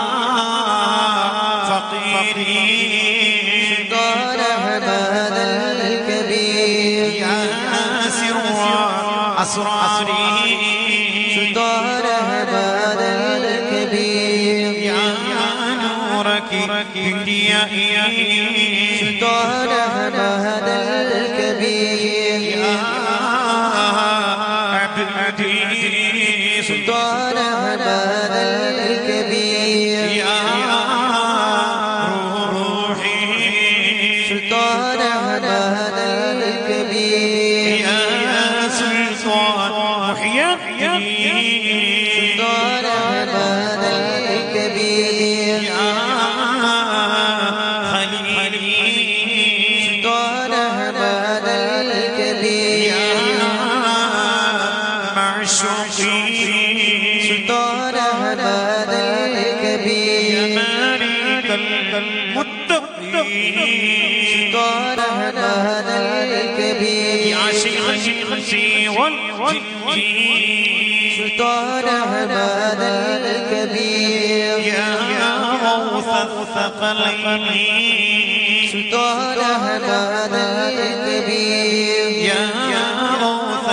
فقيري سلطان حماد الكبير يا سر أسراري سلطان حماد الكبير يا نورك كبريائي سلطان حماد الكبير يا عبدي سلطان حماد الكبير يا روحي سلطان حماد الكبير يا سلطان محيي سلطان حماد الكبير يا خليلي سلطان حماد الكبير معشوقي سلطان حماد الكبير مالك المتقين سلطان حماد الكبير يا شيخ الشيخ والجن سلطان حماد الكبير يا غوث الثقلين سلطان حماد الكبير يا غوث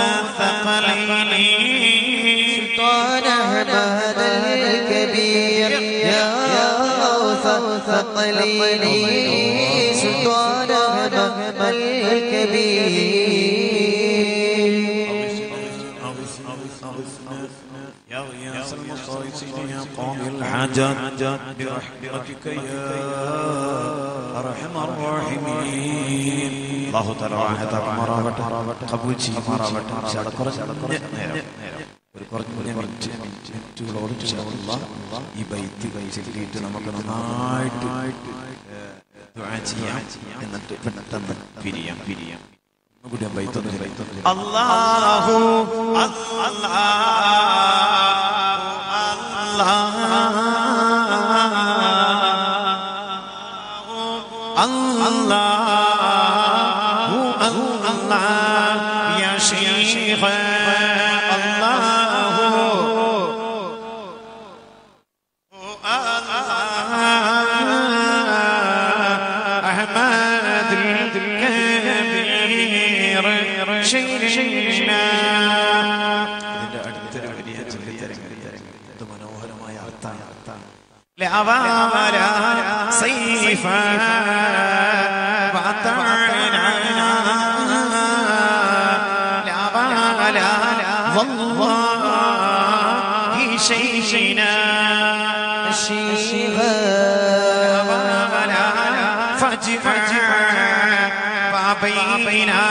الثقلين سلطان حماد الكبير يا غوث الثقلين سلطان حماد الكبير يا غياث المستغيثين يا قاضي الحاجات برحمتك يا أرحم الراحمين الله تعالى റാഹത്താക്കി മാറാവട്ടെ കബൂൽ ചെയ്യുമാറാവട്ടെ ഇൻഷാ അല്ലാ. കുറഞ്ഞ നേരം ഒരു കുറഞ്ഞ മിനിറ്റ് മിനിറ്റുകളോട് ഇൻഷാ അല്ലാ ഈ ബൈത്ത് ചൊല്ലിയിട്ട് നമുക്ക് നന്നായിട്ട് ദുആ ചെയ്യാം എന്നിട്ട് പെട്ടെന്ന് പിരിയാം പിരിയാം ഒന്നുകൂടി ആ ബൈത്ത് ഒന്ന് ചൊല്ലി. അല്ലാഹു الله الله يا شيخ الله أحمد الكبير شيخنا ഇതിന്റെ അടുത്തൊരു വലിയ ചൊല്ലിത്തരങ്ങൾ മനോഹരമായ അർത്ഥാണ് لأبارا سيفا وطعنا لأبارا والله شيشنا شفاء فاجمع بابينا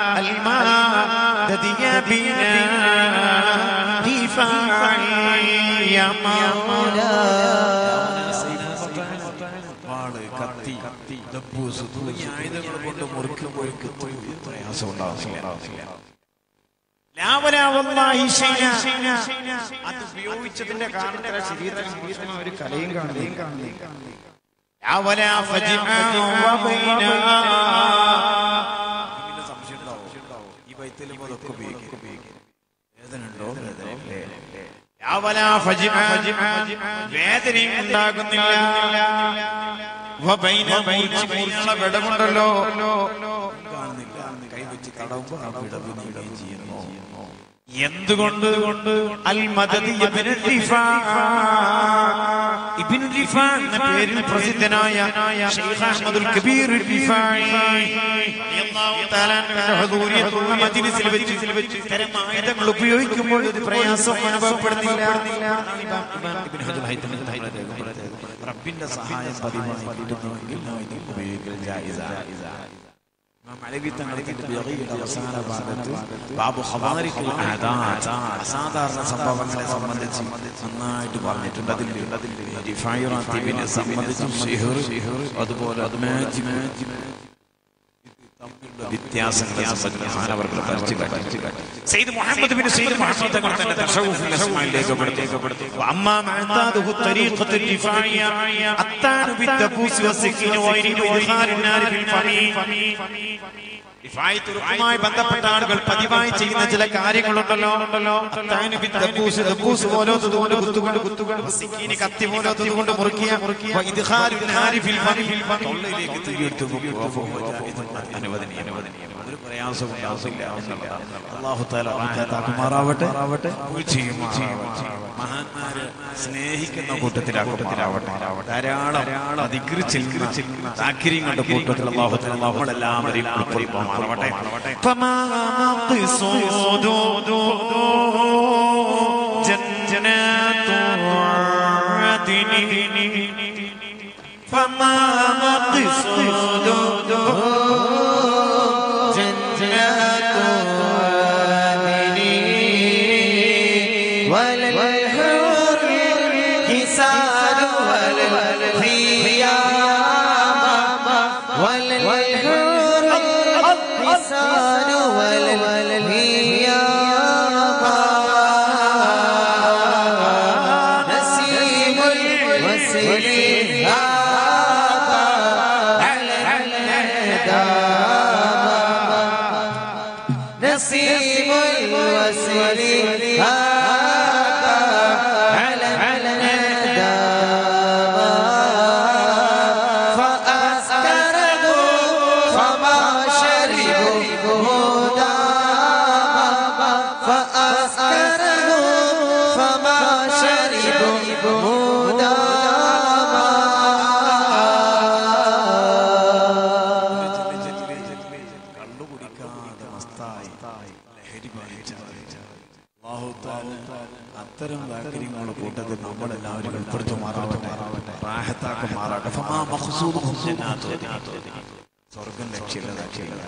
الماء ددي بنا دفاعي വാള് കത്തി കത്തി ദബ്ബൂസ് തുടങ്ങിയ ആയുധങ്ങൾ കൊണ്ട് മുറിക്കുമ്പോൾ പ്രയാസം ഉണ്ടാവുന്നില്ല ലാവലാവല്ലാഹി ശൈന. അത് ഉപയോഗിച്ചതിന്റെ കാരണത്തിലാണ് ശരീരത്തിൽ ശരീരത്തിന് ഒരു കലയും കാണുകയും ലാവലാ ഫജിഅ വബൈന. പിന്നെ സംശയം ഉണ്ടാവും ഈ വൈത്തലും അതൊക്കെ ഉപയോഗിക്കും വേദന ഉണ്ടോ വേദന ഇല്ലേ? ലാവലാ ഫജിഅ. വേദനയും ഉണ്ടാകുന്നില്ല വബൈന മുറിച്ച് മുറിച്ചുള്ള വിടവുണ്ടല്ലോ കാണുന്നില്ല കൈ വെച്ച് തടവുമ്പോൾ ആ വിടവ് നീങ്ങുകയും ചെയ്യുന്നു എന്തുകൊണ്ട് അൽ മദദ് ഇബ്നു റിഫാ ഇബ്നു റിഫാ എന്ന പേരിൽ പ്രസിദ്ധനായ ശൈഖ് അഹ്മദുൽ കബീർ റിഫായി റളിയല്ലാഹു തആല അൻഹുവിന്റെ ഹുദൂരിയത്തുള്ള മജ്ലിസിൽ വെച്ച് ഇത്തരം ആയുധങ്ങൾ ഉപയോഗിക്കുമ്പോൾ ഒരു പ്രയാസം അനുഭവപ്പെടുന്നില്ല ഇബ്നു ഹജർ ഹൈതമി പറയുന്നത് റബ്ബിന്റെ സഹായം പതിവായി കിട്ടുന്നുവെങ്കിൽ ആയുധം ഉപയോഗിക്കൽ ജായിസാണ് ഇമാം അലവി തങ്ങൾ തന്റെ ബിയഗിയുടെ അവസാന ഭാഗത്ത് ബാബു ഖവാരിഖുൽ ആദാത്ത് അസാധാരണ സംഭവങ്ങളെ സംബന്ധിച്ച് നന്നായിട്ട് പറഞ്ഞിട്ടുണ്ട് അതിൽ റിഫായിറാത്തിബിനെ സംബന്ധിച്ച് സിഹർ അതുപോലെ അത് മാജി വ്യത്യാസങ്ങളെ സംബന്ധിച്ച് മഹാനവർകൾ പഠിച്ചു കാട്ടി സയ്യിദ് മുഹമ്മദ് ബിൻ സയ്യിദ് മുഹമ്മദ് തങ്ങൾ തന്നെ തശവ്വുഫുൽ അസ്മായിലേക്ക് പെടുത്തി വഅമ്മാ മഅതാദുഹു തരീഖത്തു الدفاعية الطعن بالدبوس والسكين وغيره وإدخال النار في الفم ുമായി ബന്ധപ്പെട്ട ആളുകൾ പതിവായി ചെയ്യുന്ന ചില കാര്യങ്ങളുണ്ടല്ലോ അത്താന് ബി ദബ്ബൂസ്, ദബ്ബൂസ് പോലത്തത് കൊണ്ട് കുത്തുകൊണ്ട് കുത്തുകൊണ്ട് സിക്കീന് കത്തി പോലത്തത് കൊണ്ട് മുറുക്കിയ വ ഇദ്ഖാലുൻ നാരി ഫിൽ ഫമി. തൊള്ളയിലേക്ക് തീയെടുത്ത് അനുവദനീയ ഒരു പ്രയാസവും ഉണ്ടാവില്ല അള്ളാഹു താല റാഹത്താക്കുമാറാവട്ടെ മഹാന്മാര് സ്നേഹിക്കുന്ന കൂട്ടത്തിലാ കൂട്ടത്തിലാവട്ടെ ധാരാളം അതിഗ്രി ചെല്ലുന്ന താക്കിരിങ്ങളുടെ കൂട്ടത്തിൽ അള്ളാഹു താല നമ്മളെല്ലാവരെയും ഉൾപ്പെടുത്തുമാറാവട്ടെ فما مقصود جنات عدن فما مقصود جنات عدن ولا الحور حسان ولا الخيام ولا الحور حسان ولا الخيام نسيم الوسل هذا على الندى نسيم الوسل هذا على الندى فأسكره فما شربوا داما فأسكره فما شربوا داما കള്ളു കുടിക്കാതെ മസ്തായി ലഹരി ബാധിച്ച അല്ലാഹു തആല അത്തരം വാക്യങ്ങളുടെ കൂട്ടത്തിൽ നമ്മളെല്ലാവരും ഉൾപ്പെടുത്തുമാറാവട്ടെ റാഹത്താക്കുമാറാവട്ടെ ഫമാ മഖ്സൂദുഹും ജന്നാത്തു അദ്ൻ. സ്വർഗം ലക്ഷ്യമില്ല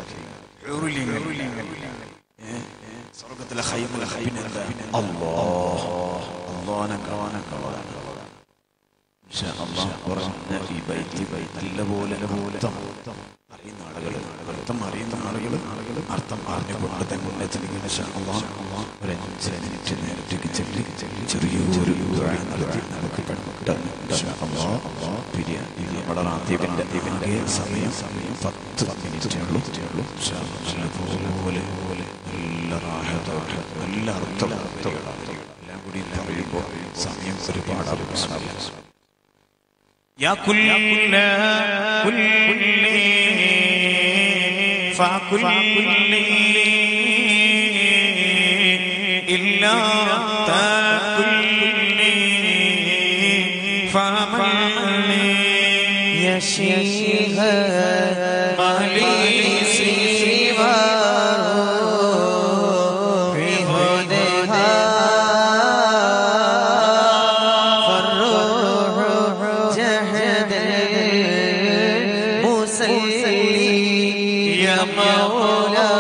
സ്വർഗത്തിലെ ഹൈമുൽ ഹൈബിനെന്താ അല്ലാഹ് അല്ലാഹ് പറഞ്ഞ ഈ ബൈത്തി നല്ലപോലെ അർത്ഥം അറിയുന്ന ആളുകൾ അർത്ഥം അറിയുന്ന ആളുകൾ അർത്ഥം അറിഞ്ഞുകൊണ്ട് തന്നെ ചെല്ലിങ്ങനെ ഒരു അഞ്ച് മിനിറ്റ് നേരത്തേക്ക് ചെല്ലി ചെറിയൊരു ദുആ നടത്തി നമുക്ക് പെട്ടെന്ന് പിരിയാൻ നമ്മുടെ റാത്തീപിന്റെ ഇതിന്റെ സമയം സമയം പത്ത് മിനിറ്റേ ഉള്ളൂ നല്ലപോലെ നല്ല റാഹത്തോടെ നല്ല അർത്ഥം എല്ലാം കൂടി പറയുമ്പോൾ സമയം ഒരുപാട് يا كل كل فكل إلا تكل فمن يا شيخ مالي سواه في هدها فالروح جهد المسلي يا مولا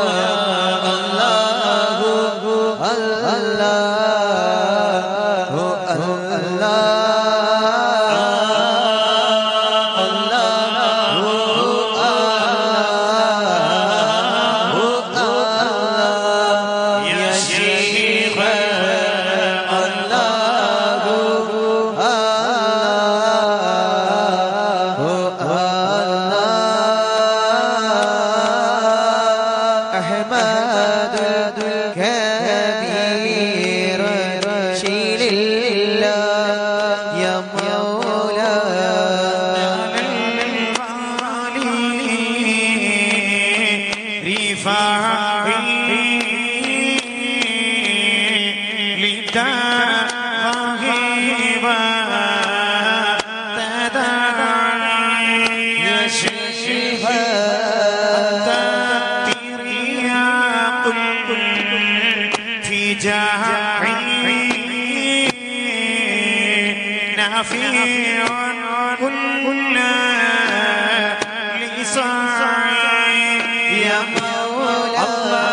الله الله الله أحمد الكبير شيل الله يا مولاي يا شيخ في جاعي نافع كل لصاعي يا مولا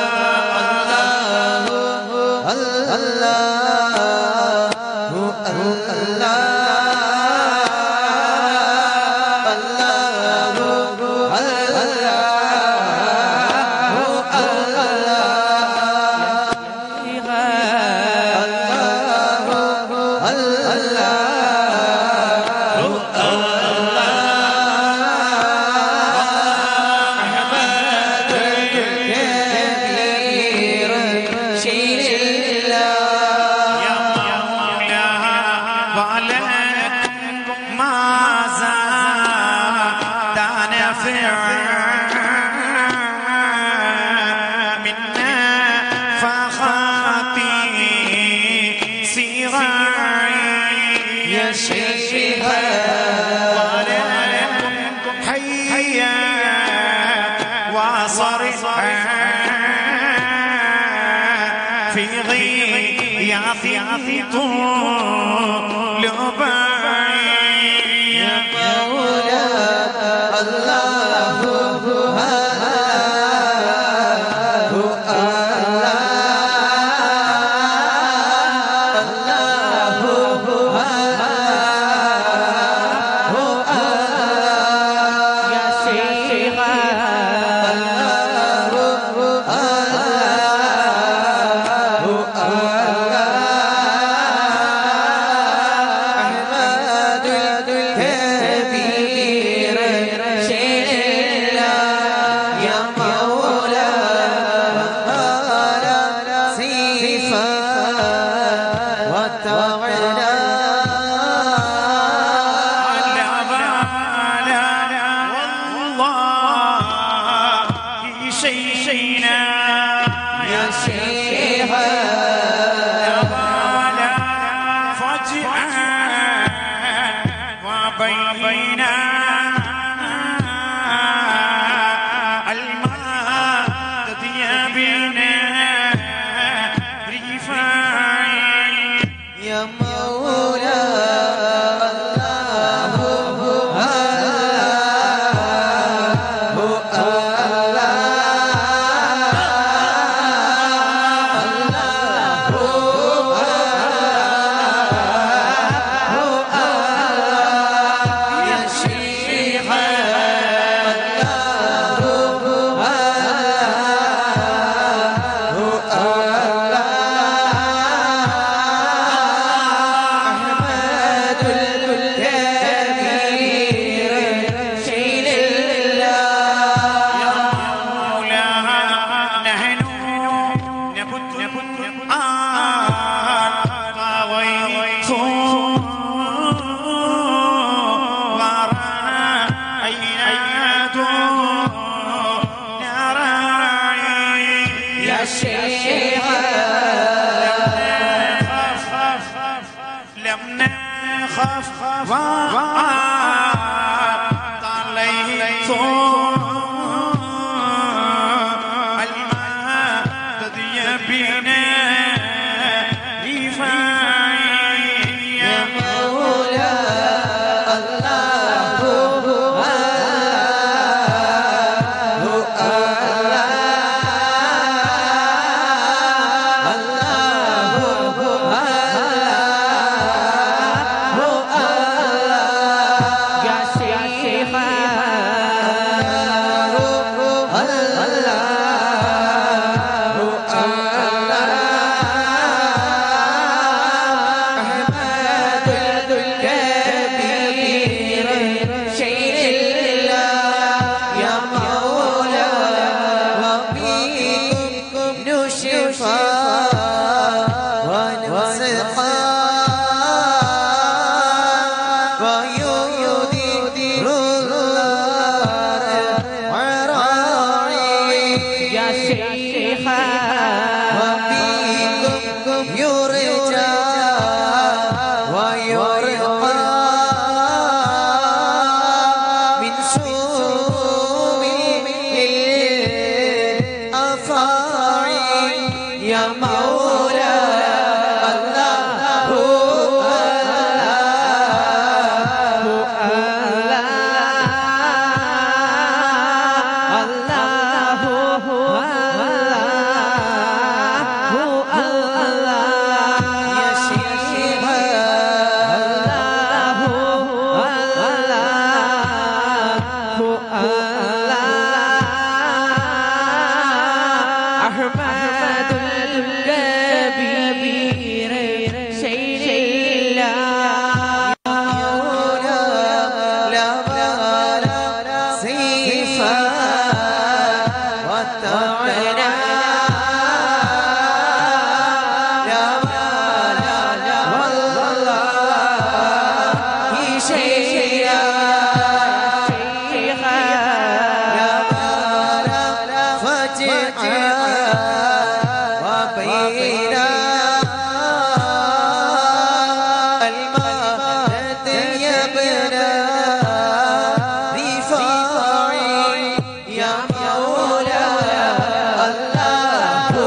يا شيخ حيا وصرفا في غياث طول يا يا شيخ وبين المدد يا بنا رفاعي يا مولاي يا شيخ أحمد الكبير شيل الله مولاها نحن نبت نبت آن طويت ورأينا دون نراعي يا شيخ لم نخف وطليت المدد يبينا رفاعي يا مولاي شيخا وفيكم يرجى ويرقى من سوء الأفاعي يا مولا الله يا شيخا أحمد الكبير شيخ الله لا ولا سيفا وطعنا لا ولا والله شيئا لا ولا فجعا وبينا المهد يبنى رفاعي يا مولا الله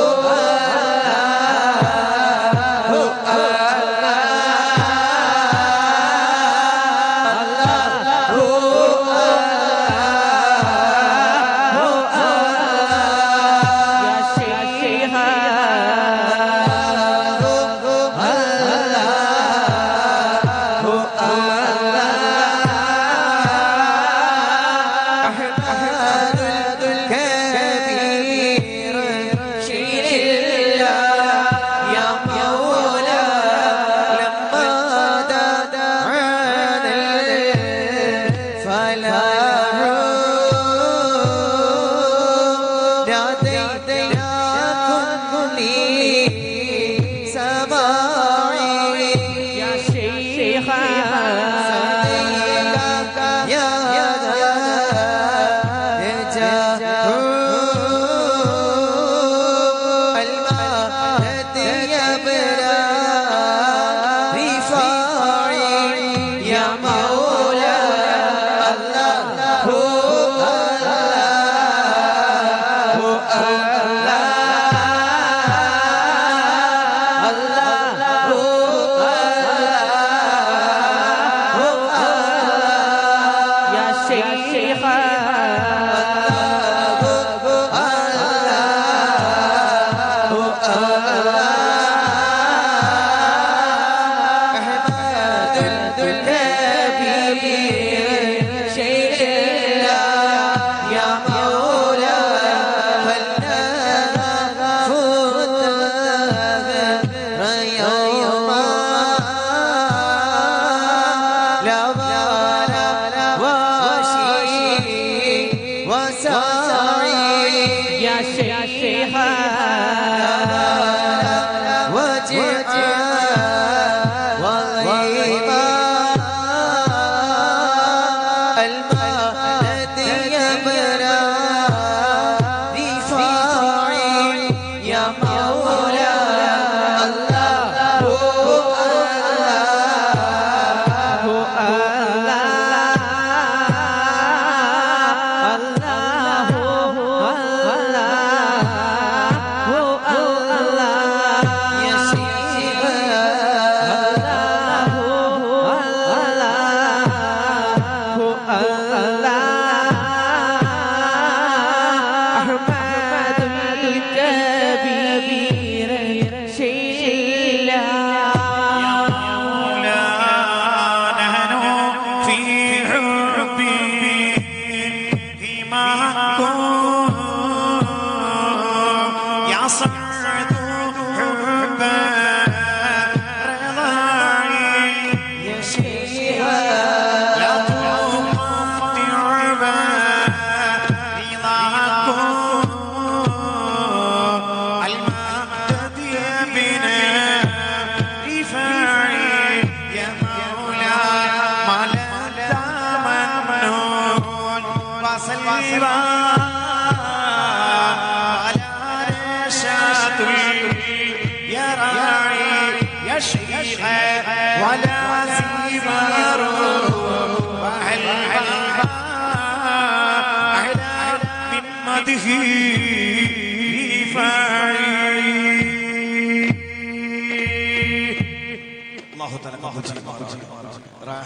أحمد الكبير شيل الله يا مولا لما دعانا الفلاح ناديناكم لي سماعي يا شيخا يا مولا يا شيخا يا مولا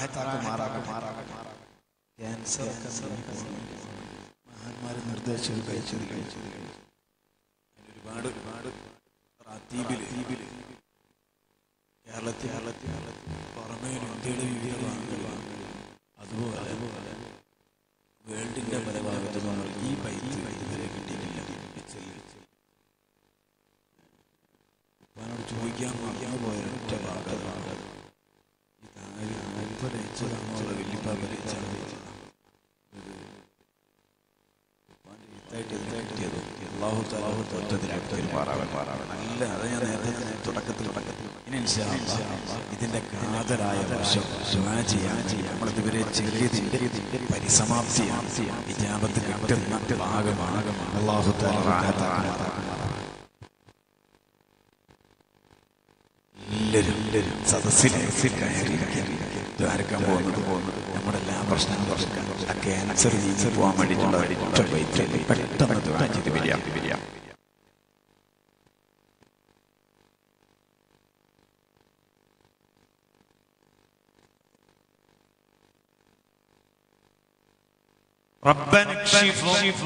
ക്യാൻസർ മഹാന്മാർ നിർദ്ദേശിച്ചത് കഴിച്ചത് കഴിച്ചത് ഒരുപാട് ഒരുപാട് റാത്തീബില് കേരളത്തിൽ കേരളത്തിൽ പുറമേ ഇന്ത്യയുടെ വിവിധ ഭാഗങ്ങളിൽ അതുപോലെ അതുപോലെ വേൾഡിന്റെ പല ഭാഗത്തും ഈ പൈത്ത് ഇതുവരെ കിട്ടിയിട്ടില്ല ഉപ്പാനോട് ചോദിക്കാൻ മറന്നു പോയ ഒറ്റ ഭാഗമാണ് ഈ താഴെ മുപ്പരയിച്ചതാണോ വലിയപ്പ പരിച്ചാണ് അള്ളാഹു താലാഹു തൊറ്റത്തിലാക്കി പെരുമാറാവൻ നല്ല അത് ഞാൻ നേരത്തെ ഞാൻ തുടക്കത്തിൽ തുടക്കത്തിൽ ഇനി ഇൻഷാ അല്ലാഹ് ഇതിന്റെ കാതലായ വർഷം ദുആ ചെയ്യാൻ നമ്മൾ ഇതുവരെ ചെറിയതിന്റെ പരിസമാപ്തിയാണ് ഇജാബത്ത് കിട്ടുന്ന ഭാഗമാണ് അള്ളാഹു താല എല്ലാവരും എല്ലാവരും സദസ്സിൽ കയറി ദ്വാരക്കാൻ പോകുന്നത് പോകുന്നത് നമ്മുടെ എല്ലാ പ്രശ്നങ്ങളും പ്രശ്നം ആ ക്യാൻസർ നീങ്ങി പോകാൻ വേണ്ടിയിട്ടുള്ള ഒറ്റ വൈദ്യുതി പെട്ടെന്ന് ദ്വാ ചെയ്ത് വരിക വരിക ربنا اكشف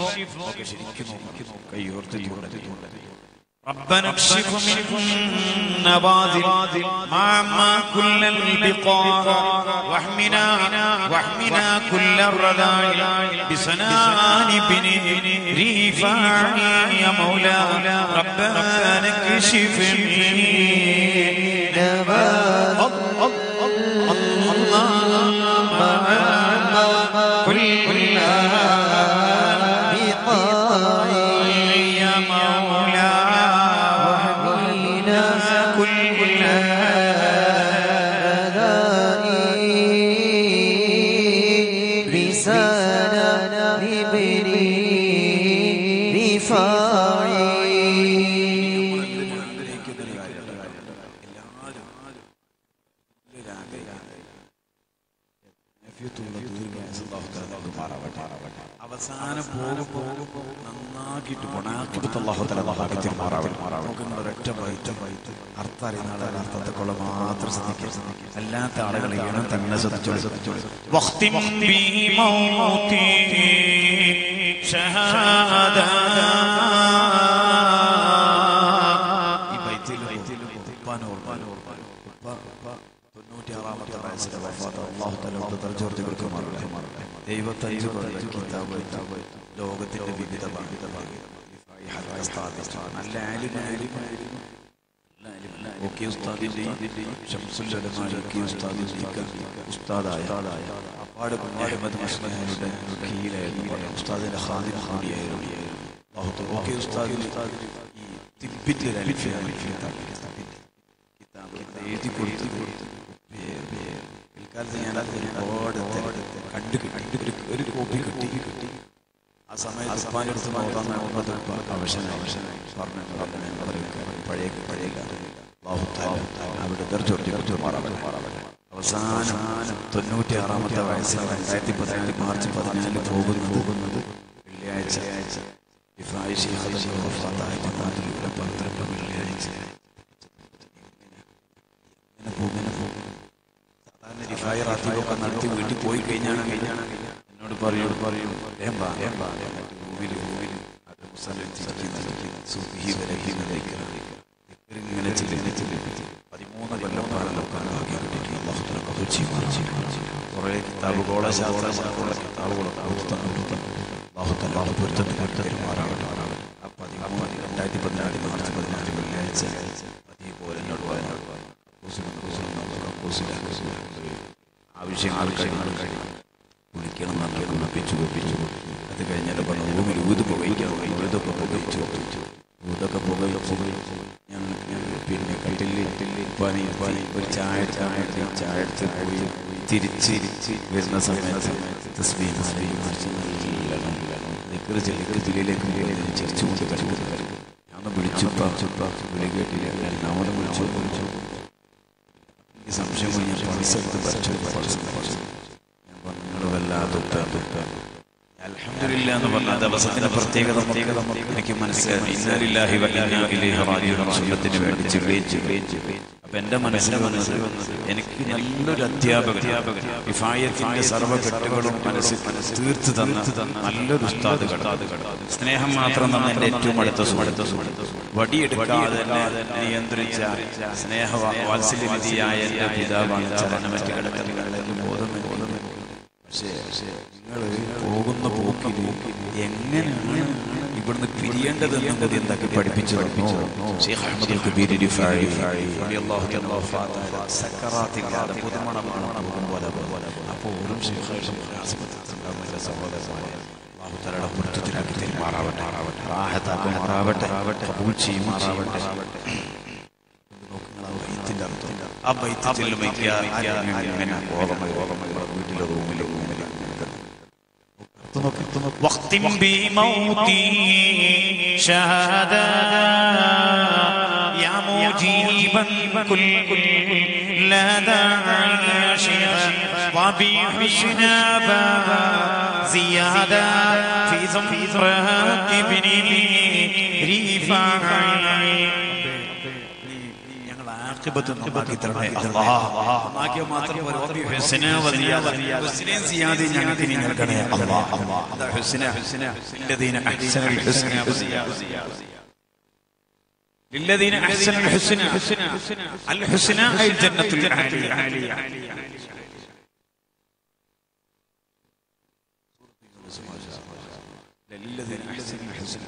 ربنا اكشف من نباذل مع كل البقاع واحمنا واحمنا كل الرذائل بسنان بن ريفاع يا مولا ربنا اكشف كل يا مولا كل رسالة لبني رفاعي അവസാനം പോകും പോകും നന്നാക്കിയിട്ട് ഗുണാക്കിട്ട് അള്ളാഹു തല ഭാഗ്യത്തിൽ മാറാവട്ടെ നമുക്ക് ഒരൊറ്റ വൈറ്റ വൈറ്റ് അർത്ഥം അറിയുന്ന ആളുകൾ അർത്ഥത്തെക്കുള്ള മാത്രം ശ്രദ്ധിക്കുക അല്ലാത്ത ആളുകൾ ഈണം തന്നെ ശ്രദ്ധിച്ചോളൂ ശ്രദ്ധിച്ചോളൂ واختم بموتي شهادة ഈ ബൈത്തിൽ ഉപ്പാനെ ഓർമ്മാൻ ഉപ്പ ഉപ്പ തൊണ്ണൂറ്റിയാറാമത്തെ വയസ്സിലെ വഫാത്ത് അള്ളാഹു തലോട്ട് തർജോർത്തി കൊടുക്കുമാറുണ്ട് ദൈവത്തഞ്ച് കൊല്ലം കിതാബ് ലോകത്തിന്റെ വിവിധ ഭാഗിത നല്ല ആലിമായിരുന്നു ഓക്കെ ഉസ്താദിന്റെയും ഷംസുല്ലമാലിക്ക് ഉസ്താദിന്റെ ഉസ്താദായ അപ്പാട് അഹമ്മദ് മസ്ലിയുടെ കീഴിലായിരുന്നു ഉസ്താദിന്റെ ഹാദിം കൂടിയായിരുന്നു അള്ളാഹു ഓക്കെ ഉസ്താദിൽ ഈ തിബിന്റെ ഒരു അൽഫിയാണ് കിതാബ് എഴുതി കൊടുത്ത് പിൽക്കാലത്ത് ഞാൻ അത് ഒരുപാട് കണ്ടു കിട്ടി ഒരു ഒരു കോപ്പി കിട്ടി കിട്ടി ആ സമയത്ത് ഉപ്പാൻ്റെ അടുത്ത് നോക്കാൻ നോക്കുന്നത് അവശനായി അവശനായി പറഞ്ഞു പഴയ പഴയ ബാഹുത്താല അവിടെ ദർജോട്ടി മാറാവട്ടെ അവസാനം തൊണ്ണൂറ്റി ആറാമത്തെ വയസ്സിൽ രണ്ടായിരത്തി പതിനാല് മാർച്ച് പതിനാല് പോകുന്നത് പോകുന്നത് വെള്ളിയാഴ്ച ഇഫായി ശൈഖ് വഫാത്തായ നാട്ടിലൂടെ പന്ത്രണ്ട് വെള്ളിയാഴ്ച ഇങ്ങനെ പോകും ഇങ്ങനെ പോകും സാധാരണ റിഫായി റാത്തീബൊക്കെ നടത്തി വീട്ടിൽ പോയി കഴിഞ്ഞാണ് കഴിഞ്ഞാണ് എന്നോട് പറയൂ പറയൂ വേം വാ വേം വാ ഭൂമിയിൽ ഭൂമിയിൽ അത് മുസലിം സുഖി വരഹിനലേക്ക് ഇങ്ങനെ ചെല്ലുന്ന ചെല്ലുന്ന പതിമൂന്ന് കൊല്ലപ്പാടല്ലോ ഭാഗ്യം കിട്ടിയിട്ടുണ്ട് അള്ളാഹു തആല കബൂൽ ചെയ്യുമാറാവട്ടെ. കുറേ കിതാബുകളോടെ ശാസ്ത്രമുള്ള കിതാബുകളൊക്കെ കൊടുത്തു തന്നിട്ടുണ്ട് അള്ളാഹു തആല പൊരുത്തത്തിൽ പെരുമാറാവട്ടെ ആ പതിമൂന്ന് രണ്ടായിരത്തി പതിനാല് മാർച്ച് പതിനാല് വെള്ളിയാഴ്ച അതേപോലെ എന്നോട് വയനാട് ആവശ്യങ്ങൾ കഴിയുമ്പോൾ കഴിയും കുളിക്കണം നമ്മൾ കുളിപ്പിച്ചു കുളിപ്പിച്ചു അത് കഴിഞ്ഞാൽ പറഞ്ഞു റൂമിൽ ഊത് പുകയിക്കാൻ ഊതൊക്കെ പുകയിച്ചു ഊതൊക്കെ പുകയിച്ചു ഞങ്ങൾ ഞങ്ങൾ പിന്നെ കട്ടില് പണി പണി ഒരു ചായ എടുക്കാൻ വേണ്ടി ചായ എടുത്ത് പോയി തിരിച്ച് വരുന്ന സമയത്ത് തസ്ബീഹ് തസ്ബീഹ് മറിച്ച് നല്ലോണം ദിക്റ് ചൊല്ലി ദിക്റിലേക്ക് മുകളിൽ ചിരിച്ചുകൊണ്ട് കിടക്കുന്നത് ഞാൻ വിളിച്ചുപ്പ ചുപ്പ വിളി കേട്ടില്ല രണ്ടാമത് വിളിച്ചു വിളിച്ചു എനിക്ക് സംശയം കൊണ്ട് ഞാൻ പൈസ എടുത്ത് പഠിച്ചു പഠിച്ചു ഞാൻ പറഞ്ഞു നിങ്ങൾ വല്ലാതെ തുപ്പ തുപ്പ അൽഹംദുലില്ലാ എന്ന് പറഞ്ഞ ആ ദിവസത്തിന്റെ പ്രത്യേകത പ്രത്യേകത എനിക്ക് മനസ്സിലായി ഇന്നാലില്ലാഹി വ ഇന്നാ ഇലൈഹി റാജിഊൻ സുന്നത്തിന് വേണ്ടി ചൊല്ലി ചൊല്ലി ചൊല്ലി അപ്പൊ എന്റെ മനസ്സിൽ വന്നത് എനിക്ക് നല്ലൊരു അധ്യാപകൻ വിഫായത്തിന്റെ സർവ്വഘട്ടുകളും മനസ്സിൽ തീർത്ത് തന്ന നല്ലൊരു ഉസ്താദ് സ്നേഹം മാത്രം തന്ന എന്റെ ഏറ്റവും അടുത്ത സുഹൃത്ത് വടിയെടുക്കാതെ എന്നെ നിയന്ത്രിച്ച സ്നേഹ വാത്സല്യവിധിയായ എന്റെ പിതാവാണ് ചലനമറ്റ് കിടക്കുന്നതിലേക്ക് ബോധം പക്ഷേ നിങ്ങൾ പോകുന്ന പോക്കിൽ എങ്ങനെയാണ് ഇവിടുന്ന് പിരിയേണ്ടതെന്നും കൂടി എന്താക്കി പഠിപ്പിച്ചു പഠിപ്പിച്ചു ഷെയ്ഖ് അഹമ്മദ് കബീർ റിഫായി റളിയല്ലാഹു തആല വഫാത്തായ സക്കറാത്തില്ലാതെ പുതുമണമാണ് പോകുമ്പോൾ അപ്പോൾ ഓരോ ഷെയ്ഖ് ഉണ്ടാകുന്നില്ല സഹോദരന്മാരെ അല്ലാഹു തആലയുടെ പൊരുത്തത്തിലാക്കി തെരുമാറാവട്ടെ റാഹത്താക്കുമാറാവട്ടെ കബൂൽ ചെയ്യുമാറാവട്ടെ ബൈത്തിന്റെ അർത്ഥം ആ ബൈത്ത് ചെല്ലുമ്പോൾ അങ്ങനെ ഓർമ്മ ഓർമ്മ വീട്ടിലെ റൂമിലെ റൂമിലെ واختم بموتي شهادة يا مجيبا كل لا داعي يا شيخ وبحسنى زيادة في زمرة ابني رفاعي ഞങ്ങൾ ആഖിബത്ത് നന്നാക്കി തരണേ അല്ലാഹ് നന്നാക്കിയ മാത്രം പോരാ വബി ഹുസ്ന വസിയാദ ഹുസ്നയും സിയാദയും ഞങ്ങൾക്ക് നീ നൽകണേ അല്ലാഹ് അല്ലാഹ് ഹുസ്ന ഹുസ്ന الذين احسنوا الحسنى وزيادة للذين أحسنوا الحسنى الحسنى أي الجنة العالية للذين احسنوا الحسنى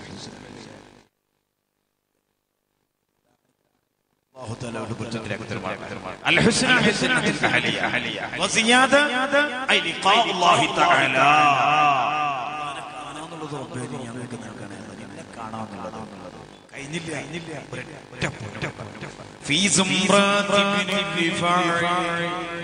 അല്ലാഹു തആലയുടെ പൊരുത്തത്തിലേക്ക് തെരുമാറാവട്ടെ الحسنى حسنة الأهلية وزيادة أي لقاء الله تعالى കാണാന്നുള്ളത് റബ്ബേ നീ ഞങ്ങൾക്ക് നൽകണേ നിന്നെ കാണാന്നുള്ളത് കഴിഞ്ഞില്ല ഒരൊറ്റ പൊറ്റ പൊറ്റ في زمرة ابن الرفاع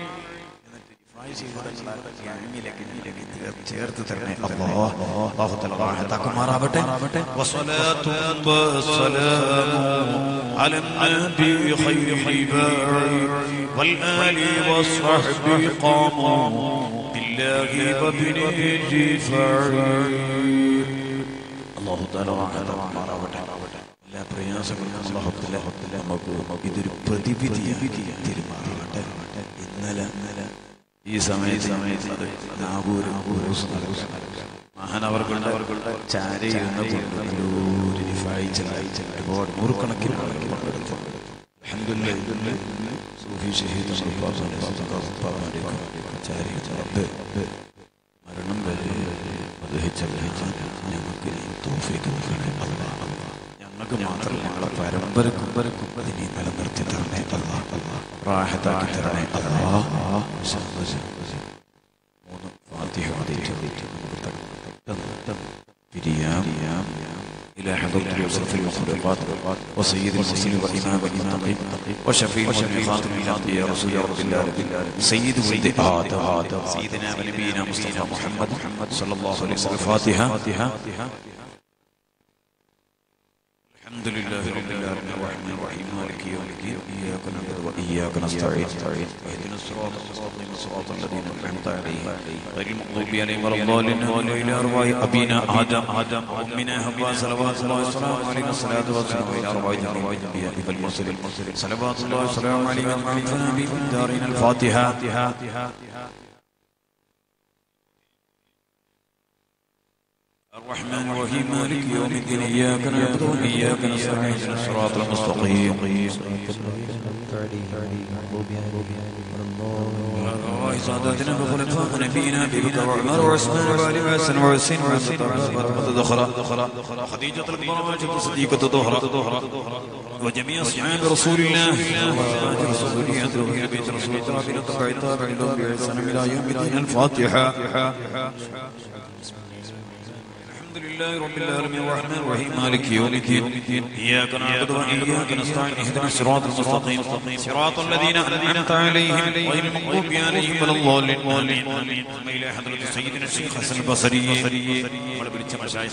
ചേർത്ത് തരണേ അല്ലാഹു തആല റാഹത്താക്കുമാറാവട്ടെ വസ്സലാത്തു വസ്സലാമു അലാ നബി ഖൈരി ബാരി والآل والصحب قاموا بالله وابن الجفار അല്ലാഹു തആല റാഹത്താക്കുമാറാവട്ടെ എല്ലാ പ്രയാസങ്ങൾക്കും അല്ലാഹു തആല നമുക്ക് ഇതൊരു പ്രതിവിധിയാക്കി തിരുമാറാവട്ടെ ഇന്നലെ ഈ സമയത്ത് സമയത്ത് നാഗൂര് മഹാനവർകളുടെ ചാരയിരുന്ന ഒരുപാട് നൂറുകണക്കിന് ആളുകൾ പങ്കെടുത്തു അൽഹംദുലില്ലാഹ് സൂഫി ഷഹീദ് മരണം വരെ വഹിച്ച ഞങ്ങൾക്ക് നീ തൗഫീഖ് നൽകണേ അല്ലാഹ് ഞങ്ങൾക്ക് മാത്രം ഞങ്ങളെ പരമ്പരക്കും പരക്കും നീ നിലനിർത്തി തരണേ അല്ലാ റാഹത്താക്കി തരണേ അല്ലാ മൂന്ന് ഫാത്തിഹ ഓതിയിട്ട് നമുക്ക് പെട്ടെന്ന് പിരിയാം إلى حضرة يوسف المخلوقات وسيد المرسلين وإمام المتقين وشفيع المخلوقات من الأنبياء رسول رب العالمين سيد ولد آدم سيدنا ونبينا مصطفى محمد محمد صلى الله عليه وسلم الفاتحة الحمد لله رب العالمين الرحمن الرحيم مالك يوم الدين إياك نعبد وإياك نستعين اهدنا الصراط المستقيم صراط الذين أنعمت عليهم غير المغضوب عليهم ولا الضالين وإلى أرواح أبينا آدم آدم وأمنا حواء صلوات الله وسلامه عليه الصلاة والسلام إلى أرواح جميع الأنبياء والمرسلين صلوات الله وسلامه عليه وعلى في دارنا الفاتحة الرحمن الرحيم مالك يوم الدين إياك نعبد وإياك نستعين اهدنا الصراط المستقيم ساداتنا بخلفاء نبينا ببكر وعمر وعثمان وعلي وحسن وحسين وحسين دخرا خديجة الكبرى صديقة دهرة وجميع أصحاب رسول الله وأزواج رسوله أدعو بيت رسول الله تابع تابع لهم بإحسان إلى يوم الدين الفاتحة الحمد لله رب العالمين الرحمن الرحيم مالك يوم الدين إياك نعبد وإياك نستعين اهدنا الصراط المستقيم صراط الذين أنعمت عليهم غير المغضوب عليهم ولا الضالين آمين ثم إلى حضرة سيدنا الشيخ حسن البصري ولا بلتش مشايخ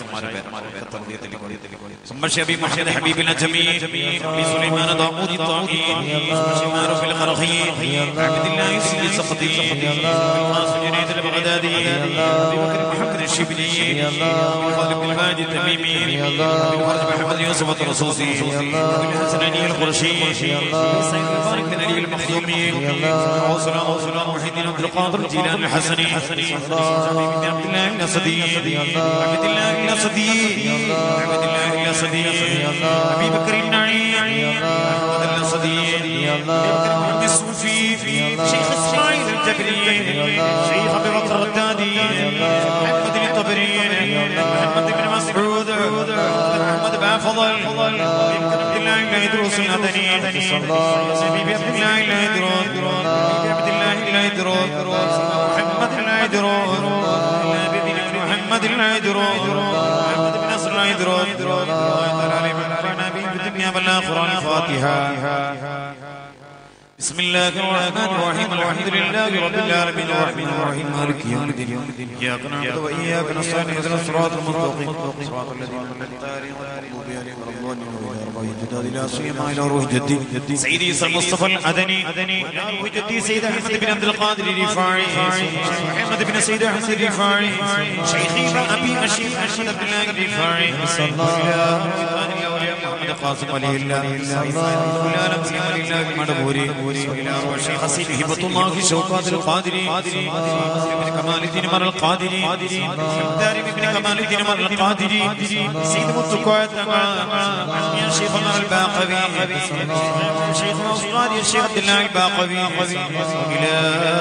ثم الشيخ محمد حبيب الجميل سليمان داوود الطائي ثم شمار في الخرخي عبد الله سيد السقطي جنيد البغدادي ابي بكر محمد الشبلي ابي خالد بن الهادي التميمي ابي فرج محمد يوسف الرصوصي ابي الحسن علي القرشي ابي سيد الفارق بن علي المخزومي وسلام وسلام محي الدين عبد القادر الجيلاني الحسني بن عبد الله الاسدي عبد الله الاسدي عبد الله الاسدي ابي بكر النعيم احمد الاسدي ابي بكر محمد الصوفي شيخ اسماعيل الجبري شيخ ابي بكر الدادي محمد بن الطبري محمد بن مسعود محمد بن فضل ابي بكر عبد الله بن يدروس الهدني حبيبي عبد الله بن يدروس حبيبي عبد الله بن يدروس محمد بن يدروس محمد بن يدروس محمد بن نصر بن يدروس الله تعالى عليه ونفعنا به في الدنيا والاخره الفاتحه بسم الله الرحمن الرحيم الحمد لله رب العالمين الرحمن الرحيم مالك يوم الدين اياك نعبد واياك نستعين اهدنا الصراط المستقيم صراط الذين انعمت عليهم غير المغضوب عليهم ولا الضالين والى اربعين جداد لا سيما الى روح جدي سيدي سيد المصطفى الادني الى روح جدي سيد احمد بن عبد القادر الرفاعي محمد بن سيد احمد الرفاعي شيخي ابي الشيخ احمد عبد الله الرفاعي صلى الله محمد قاسم علي الله العالم سيما لله المدبوري الى روح الشيخ سيد هبه الله شوكات القادري بن كمال الدين مر القادري دار بن كمال الدين مر القادري سيد متقاعد يا شيخ مر الباقوي شيخ مصطفى يا شيخ عبد الله الباقوي الى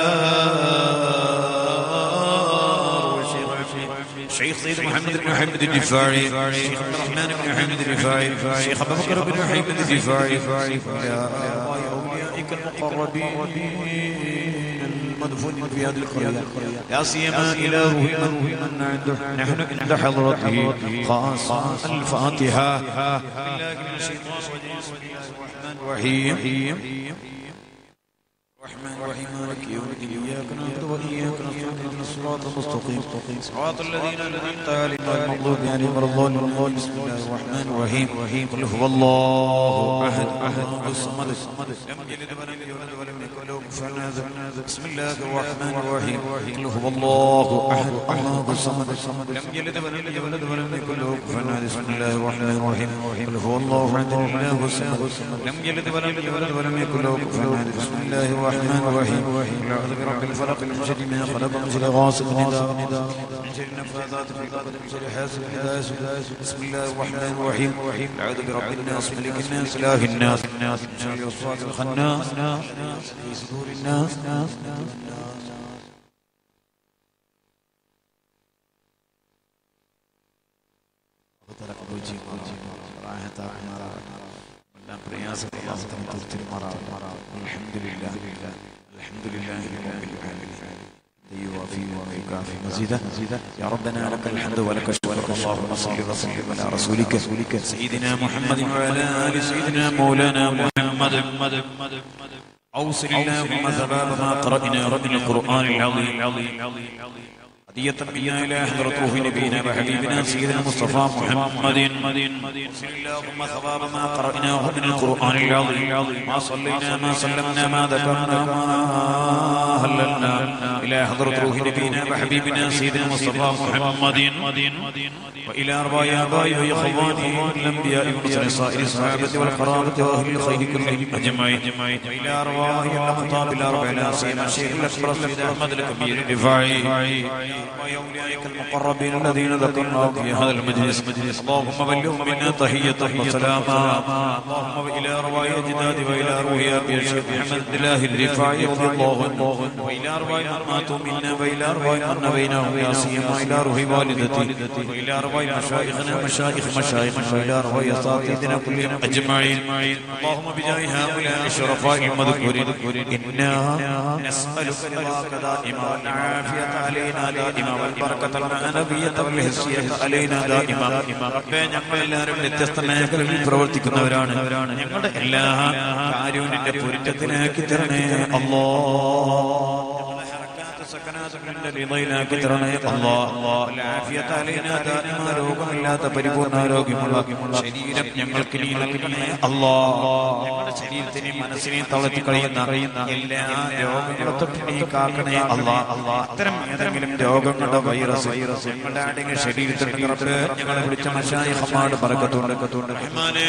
شيخ سيد محمد بن حمد الدفاعي شيخ عبد الرحمن بن حمد الدفاعي شيخ ابو بكر بن حمد الدفاعي يا اوليائك المقربين المدفون في هذه القريه لا سيما الى روح من من عنده نحن عند حضرته خاصه الفاتحه بالله من الشيطان الرجيم بسم الله الرحمن الرحيم الرحمن الرحيم مالك يوم الدين اياك نعبد واياك نستعين اهدنا الصراط المستقيم صراط الذين انعمت عليهم غير المغضوب عليهم ولا الضالين بسم الله الرحمن الرحيم قل هو الله احد احد الصمد لم يلد ولم يولد ولم يكن له كفوا احد بسم الله الرحمن الرحيم قل هو الله احد الله الصمد لم يلد ولم يولد ولم يكن له كفوا احد بسم الله الرحمن الرحيم قل هو الله احد الله الصمد لم يلد ولم يولد ولم يكن له كفوا احد بسم الله الرحمن الرحيم قل اعوذ برب الفلق من شر ما خلق من شر غاسق اذا وقب من شر النفاثات في العقد من شر حاسد اذا حسد بسم الله الرحمن الرحيم اعوذ برب الناس ملك الناس اله الناس من شر الوسواس الخناس في صدور الناس എല്ലാം പ്രയാസപ്രയാസത്തിന് തീർത്തിരുമാറാവും അൽഹംദുലില്ലാ അൽഹംദുലില്ലാ റബ്ബിൽ ആലമീൻ يوافي ويكافي مزيدا يا ربنا لك الحمد ولك الشكر ولك اللهم صل وسلم على رسولك سيدنا محمد وعلى ال سيدنا مولانا محمد اوصل اللهم ثباب ما قرانا رب القران العظيم هدية منا إلى حضرة روح نبينا وحبيبنا سيدنا المصطفى محمد وصل اللهم ثواب ما قرأناه من القرآن العظيم ما صلينا ما سلمنا ما ذكرنا ما هللنا إلى حضرة روح نبينا وحبيبنا سيدنا المصطفى محمد وإلى أربع آبائي وإخواني الأنبياء ومرسل سائر الصحابة والقرابة وأهل الخير كلهم أجمعين وإلى أرواح الأقطاب الأربع لا سيما الشيخ الأكبر سيد أحمد الكبير الرفاعي وأوليائك المقربين الذين ذكرناهم في هذا المجلس اللهم بلغهم منا تحية وسلاما اللهم وإلى أرواح أجداد وإلى روح أبي الشيخ محمد بن الله الرفاعي رضي الله عنه وإلى أرواح من ماتوا منا وإلى أرواح من بينهم لا سيما إلى روح والدتي وإلى أرواح مشايخنا مشايخ مشايخنا وإلى أرواح أساتذتنا كلهم أجمعين اللهم بجاه هؤلاء الشرفاء المذكورين إنا نسألك رضاك دائما والعافية علينا دائما والبركة المعنوية والحسية علينا دائما റബ്ബേ ഞങ്ങൾ എല്ലാവരും വ്യത്യസ്ത മേഖലകളിൽ പ്രവർത്തിക്കുന്നവരാണ് ഞങ്ങളുടെ എല്ലാ കാര്യവും നിന്റെ പൊരുത്തത്തിലാക്കി തരണേ അല്ലോ സകനാഥന്റെ ലീലയിലാക്കി തരണേ അല്ലാ ആഫിയത്ത് അലൈനാ ദാഇമാ രോഗമില്ലാത്ത പരിപൂർണ്ണ ആരോഗ്യമുള്ള ശരീരം ഞങ്ങൾക്ക് നീ നൽകണേ അല്ലാ ഞങ്ങളുടെ ശരീരത്തിനെയും മനസ്സിനെയും തളർത്തി കഴിയുന്ന എല്ലാ രോഗങ്ങളെ തൊട്ട് നീ കാക്കണേ അല്ലാ അത്തരം ഏതെങ്കിലും രോഗങ്ങളുടെ വൈറസ് ഞങ്ങളുടെ ആരുടെയും ശരീരത്തിൽ റബ്ബേ ഞങ്ങളെ വിളിച്ച മഷായിഹമാട് പറക്കത്തുണ്ട് റഹ്മാനേ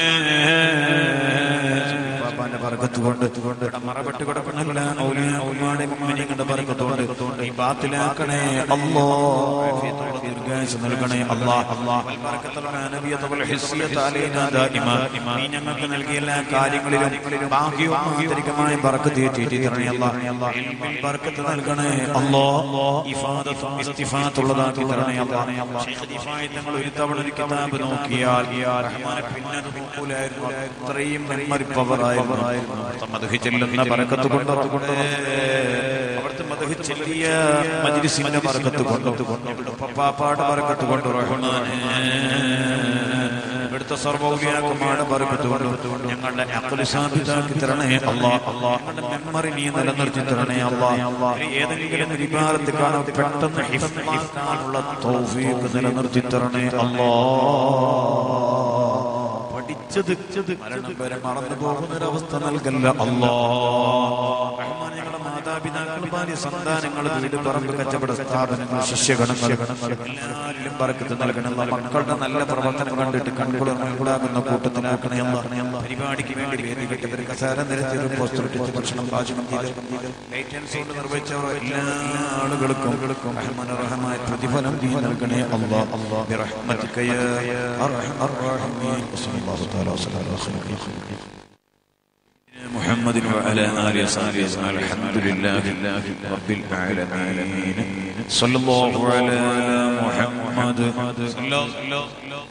ബാബാന്റെ ബർക്കത്ത് കൊണ്ട് ഇവിടെ മറപ്പെട്ട് കിടക്കണല്ല ഔലിയാവുമാടെ മുഅ്മിനീങ്ങളുടെ ബർക്കത്ത് കൊണ്ട് ഈ ബാത്തിലാക്കണേ അല്ലാ ആഫിയത്തുള്ള ദീർഘായുസ്സ് നൽകണേ അല്ലാ വൽ ബർക്കത്തുൽ മാനവിയത വൽ ഹിസ്സിയത അലൈനാ ദായിമ നീ ഞങ്ങൾക്ക് നൽകിയ എല്ലാ കാര്യങ്ങളിലും ഭാഗ്യവും ആന്തരികമായ ബർക്കത്ത് ഏറ്റി തരണേ അല്ലാ ഇൽമിൽ ബർക്കത്ത് നൽകണേ അല്ലാ ഇഫാദത്തും ഇസ്തിഫാത്തുള്ളതാക്കി തരണേ അല്ലാ ശൈഖ് ദിഫായി തങ്ങൾ ഒരു തവണ ഒരു കിതാബ് നോക്കിയാൽ റഹ്മാനെ പിന്നെ അത് നോക്കൂലായിരുന്നു അത്രയും മെമ്മറിപ്പവറായിരുന്നു മധുഹി ചെല്ലുന്ന ബർക്കത്ത് കൊണ്ട് റബ്ബേ അവിടുത്തെ മധുഹി ചെല്ലിയ മജ്ലിസിന്റെ ബർക്കത്ത് കൊണ്ട് ഇവിടുത്തെ പപ്പാപ്പാട് ബർക്കത്ത് കൊണ്ട് റഹ്മാനെ ഇവിടുത്തെ സർവൗലിയാക്കുമാട് ബർക്കത്ത് കൊണ്ട് ഞങ്ങളുടെ അഖ്ലി സാബിതാക്കി തരണേ അല്ലാ അല്ലാ ഞങ്ങളുടെ മെമ്മറി നീ നിലനിർത്തി തരണേ അല്ലാ ഒരു ഏതെങ്കിലും ഒരു ഇബാദത്ത് കാണാൻ പെട്ടെന്ന് ഹിഫ്മാക്കാനുള്ള തൗഫീഖ് നിലനിർത്തി തരണേ അല്ലാ പഠിച്ചത് മരണം വരെ മറന്നു പോകുന്നൊരവസ്ഥ നൽകല്ല അല്ലാ റഹ്മാനെ ഞങ്ങളുടെ മാതാപിതാക്കൾ ഭാര്യ സന്താനങ്ങൾ വീട് പറമ്പ് കച്ചവട സ്ഥാപനങ്ങൾ ശിഷ്യഗണങ്ങൾ എല്ലാവരിലും പറക്കത്ത് നൽകണം മക്കളുടെ നല്ല പ്രവർത്തനം കണ്ടിട്ട് കൺകുളർന്നുകൂടാകുന്ന കൂട്ടത്തിലാക്കണേ എന്ന് പരിപാടിക്ക് വേണ്ടി വേദി കെട്ടിയവർ കസാര നിരത്തി ഒരു പോസ്റ്റർ ഇട്ടിട്ട് ഭക്ഷണം പാചകം ചെയ്ത് ലൈറ്റൻസ് കൊണ്ട് നിർവഹിച്ചവർ എല്ലാ ആളുകൾക്കും റഹ്മാനറഹമായ പ്രതിഫലം നീ നൽകണേ അല്ലാ അല്ലാ برحمتك يا أرحم الراحمين وصلى الله تعالى وسلم على خير خلقه محمد وعلى آله وصحبه أجمعين الحمد لله رب العالمين صلى الله على محمد صلى الله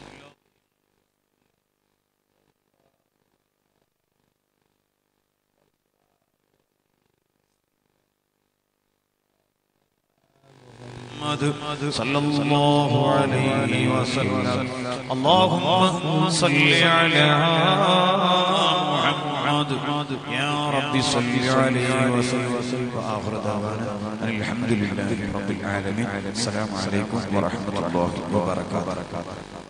محمد صلى الله عليه وسلم اللهم صل على محمد يا رب صل عليه وسلم وآخر دعوانا أن الحمد لله رب العالمين السلام عليكم ورحمة الله وبركاته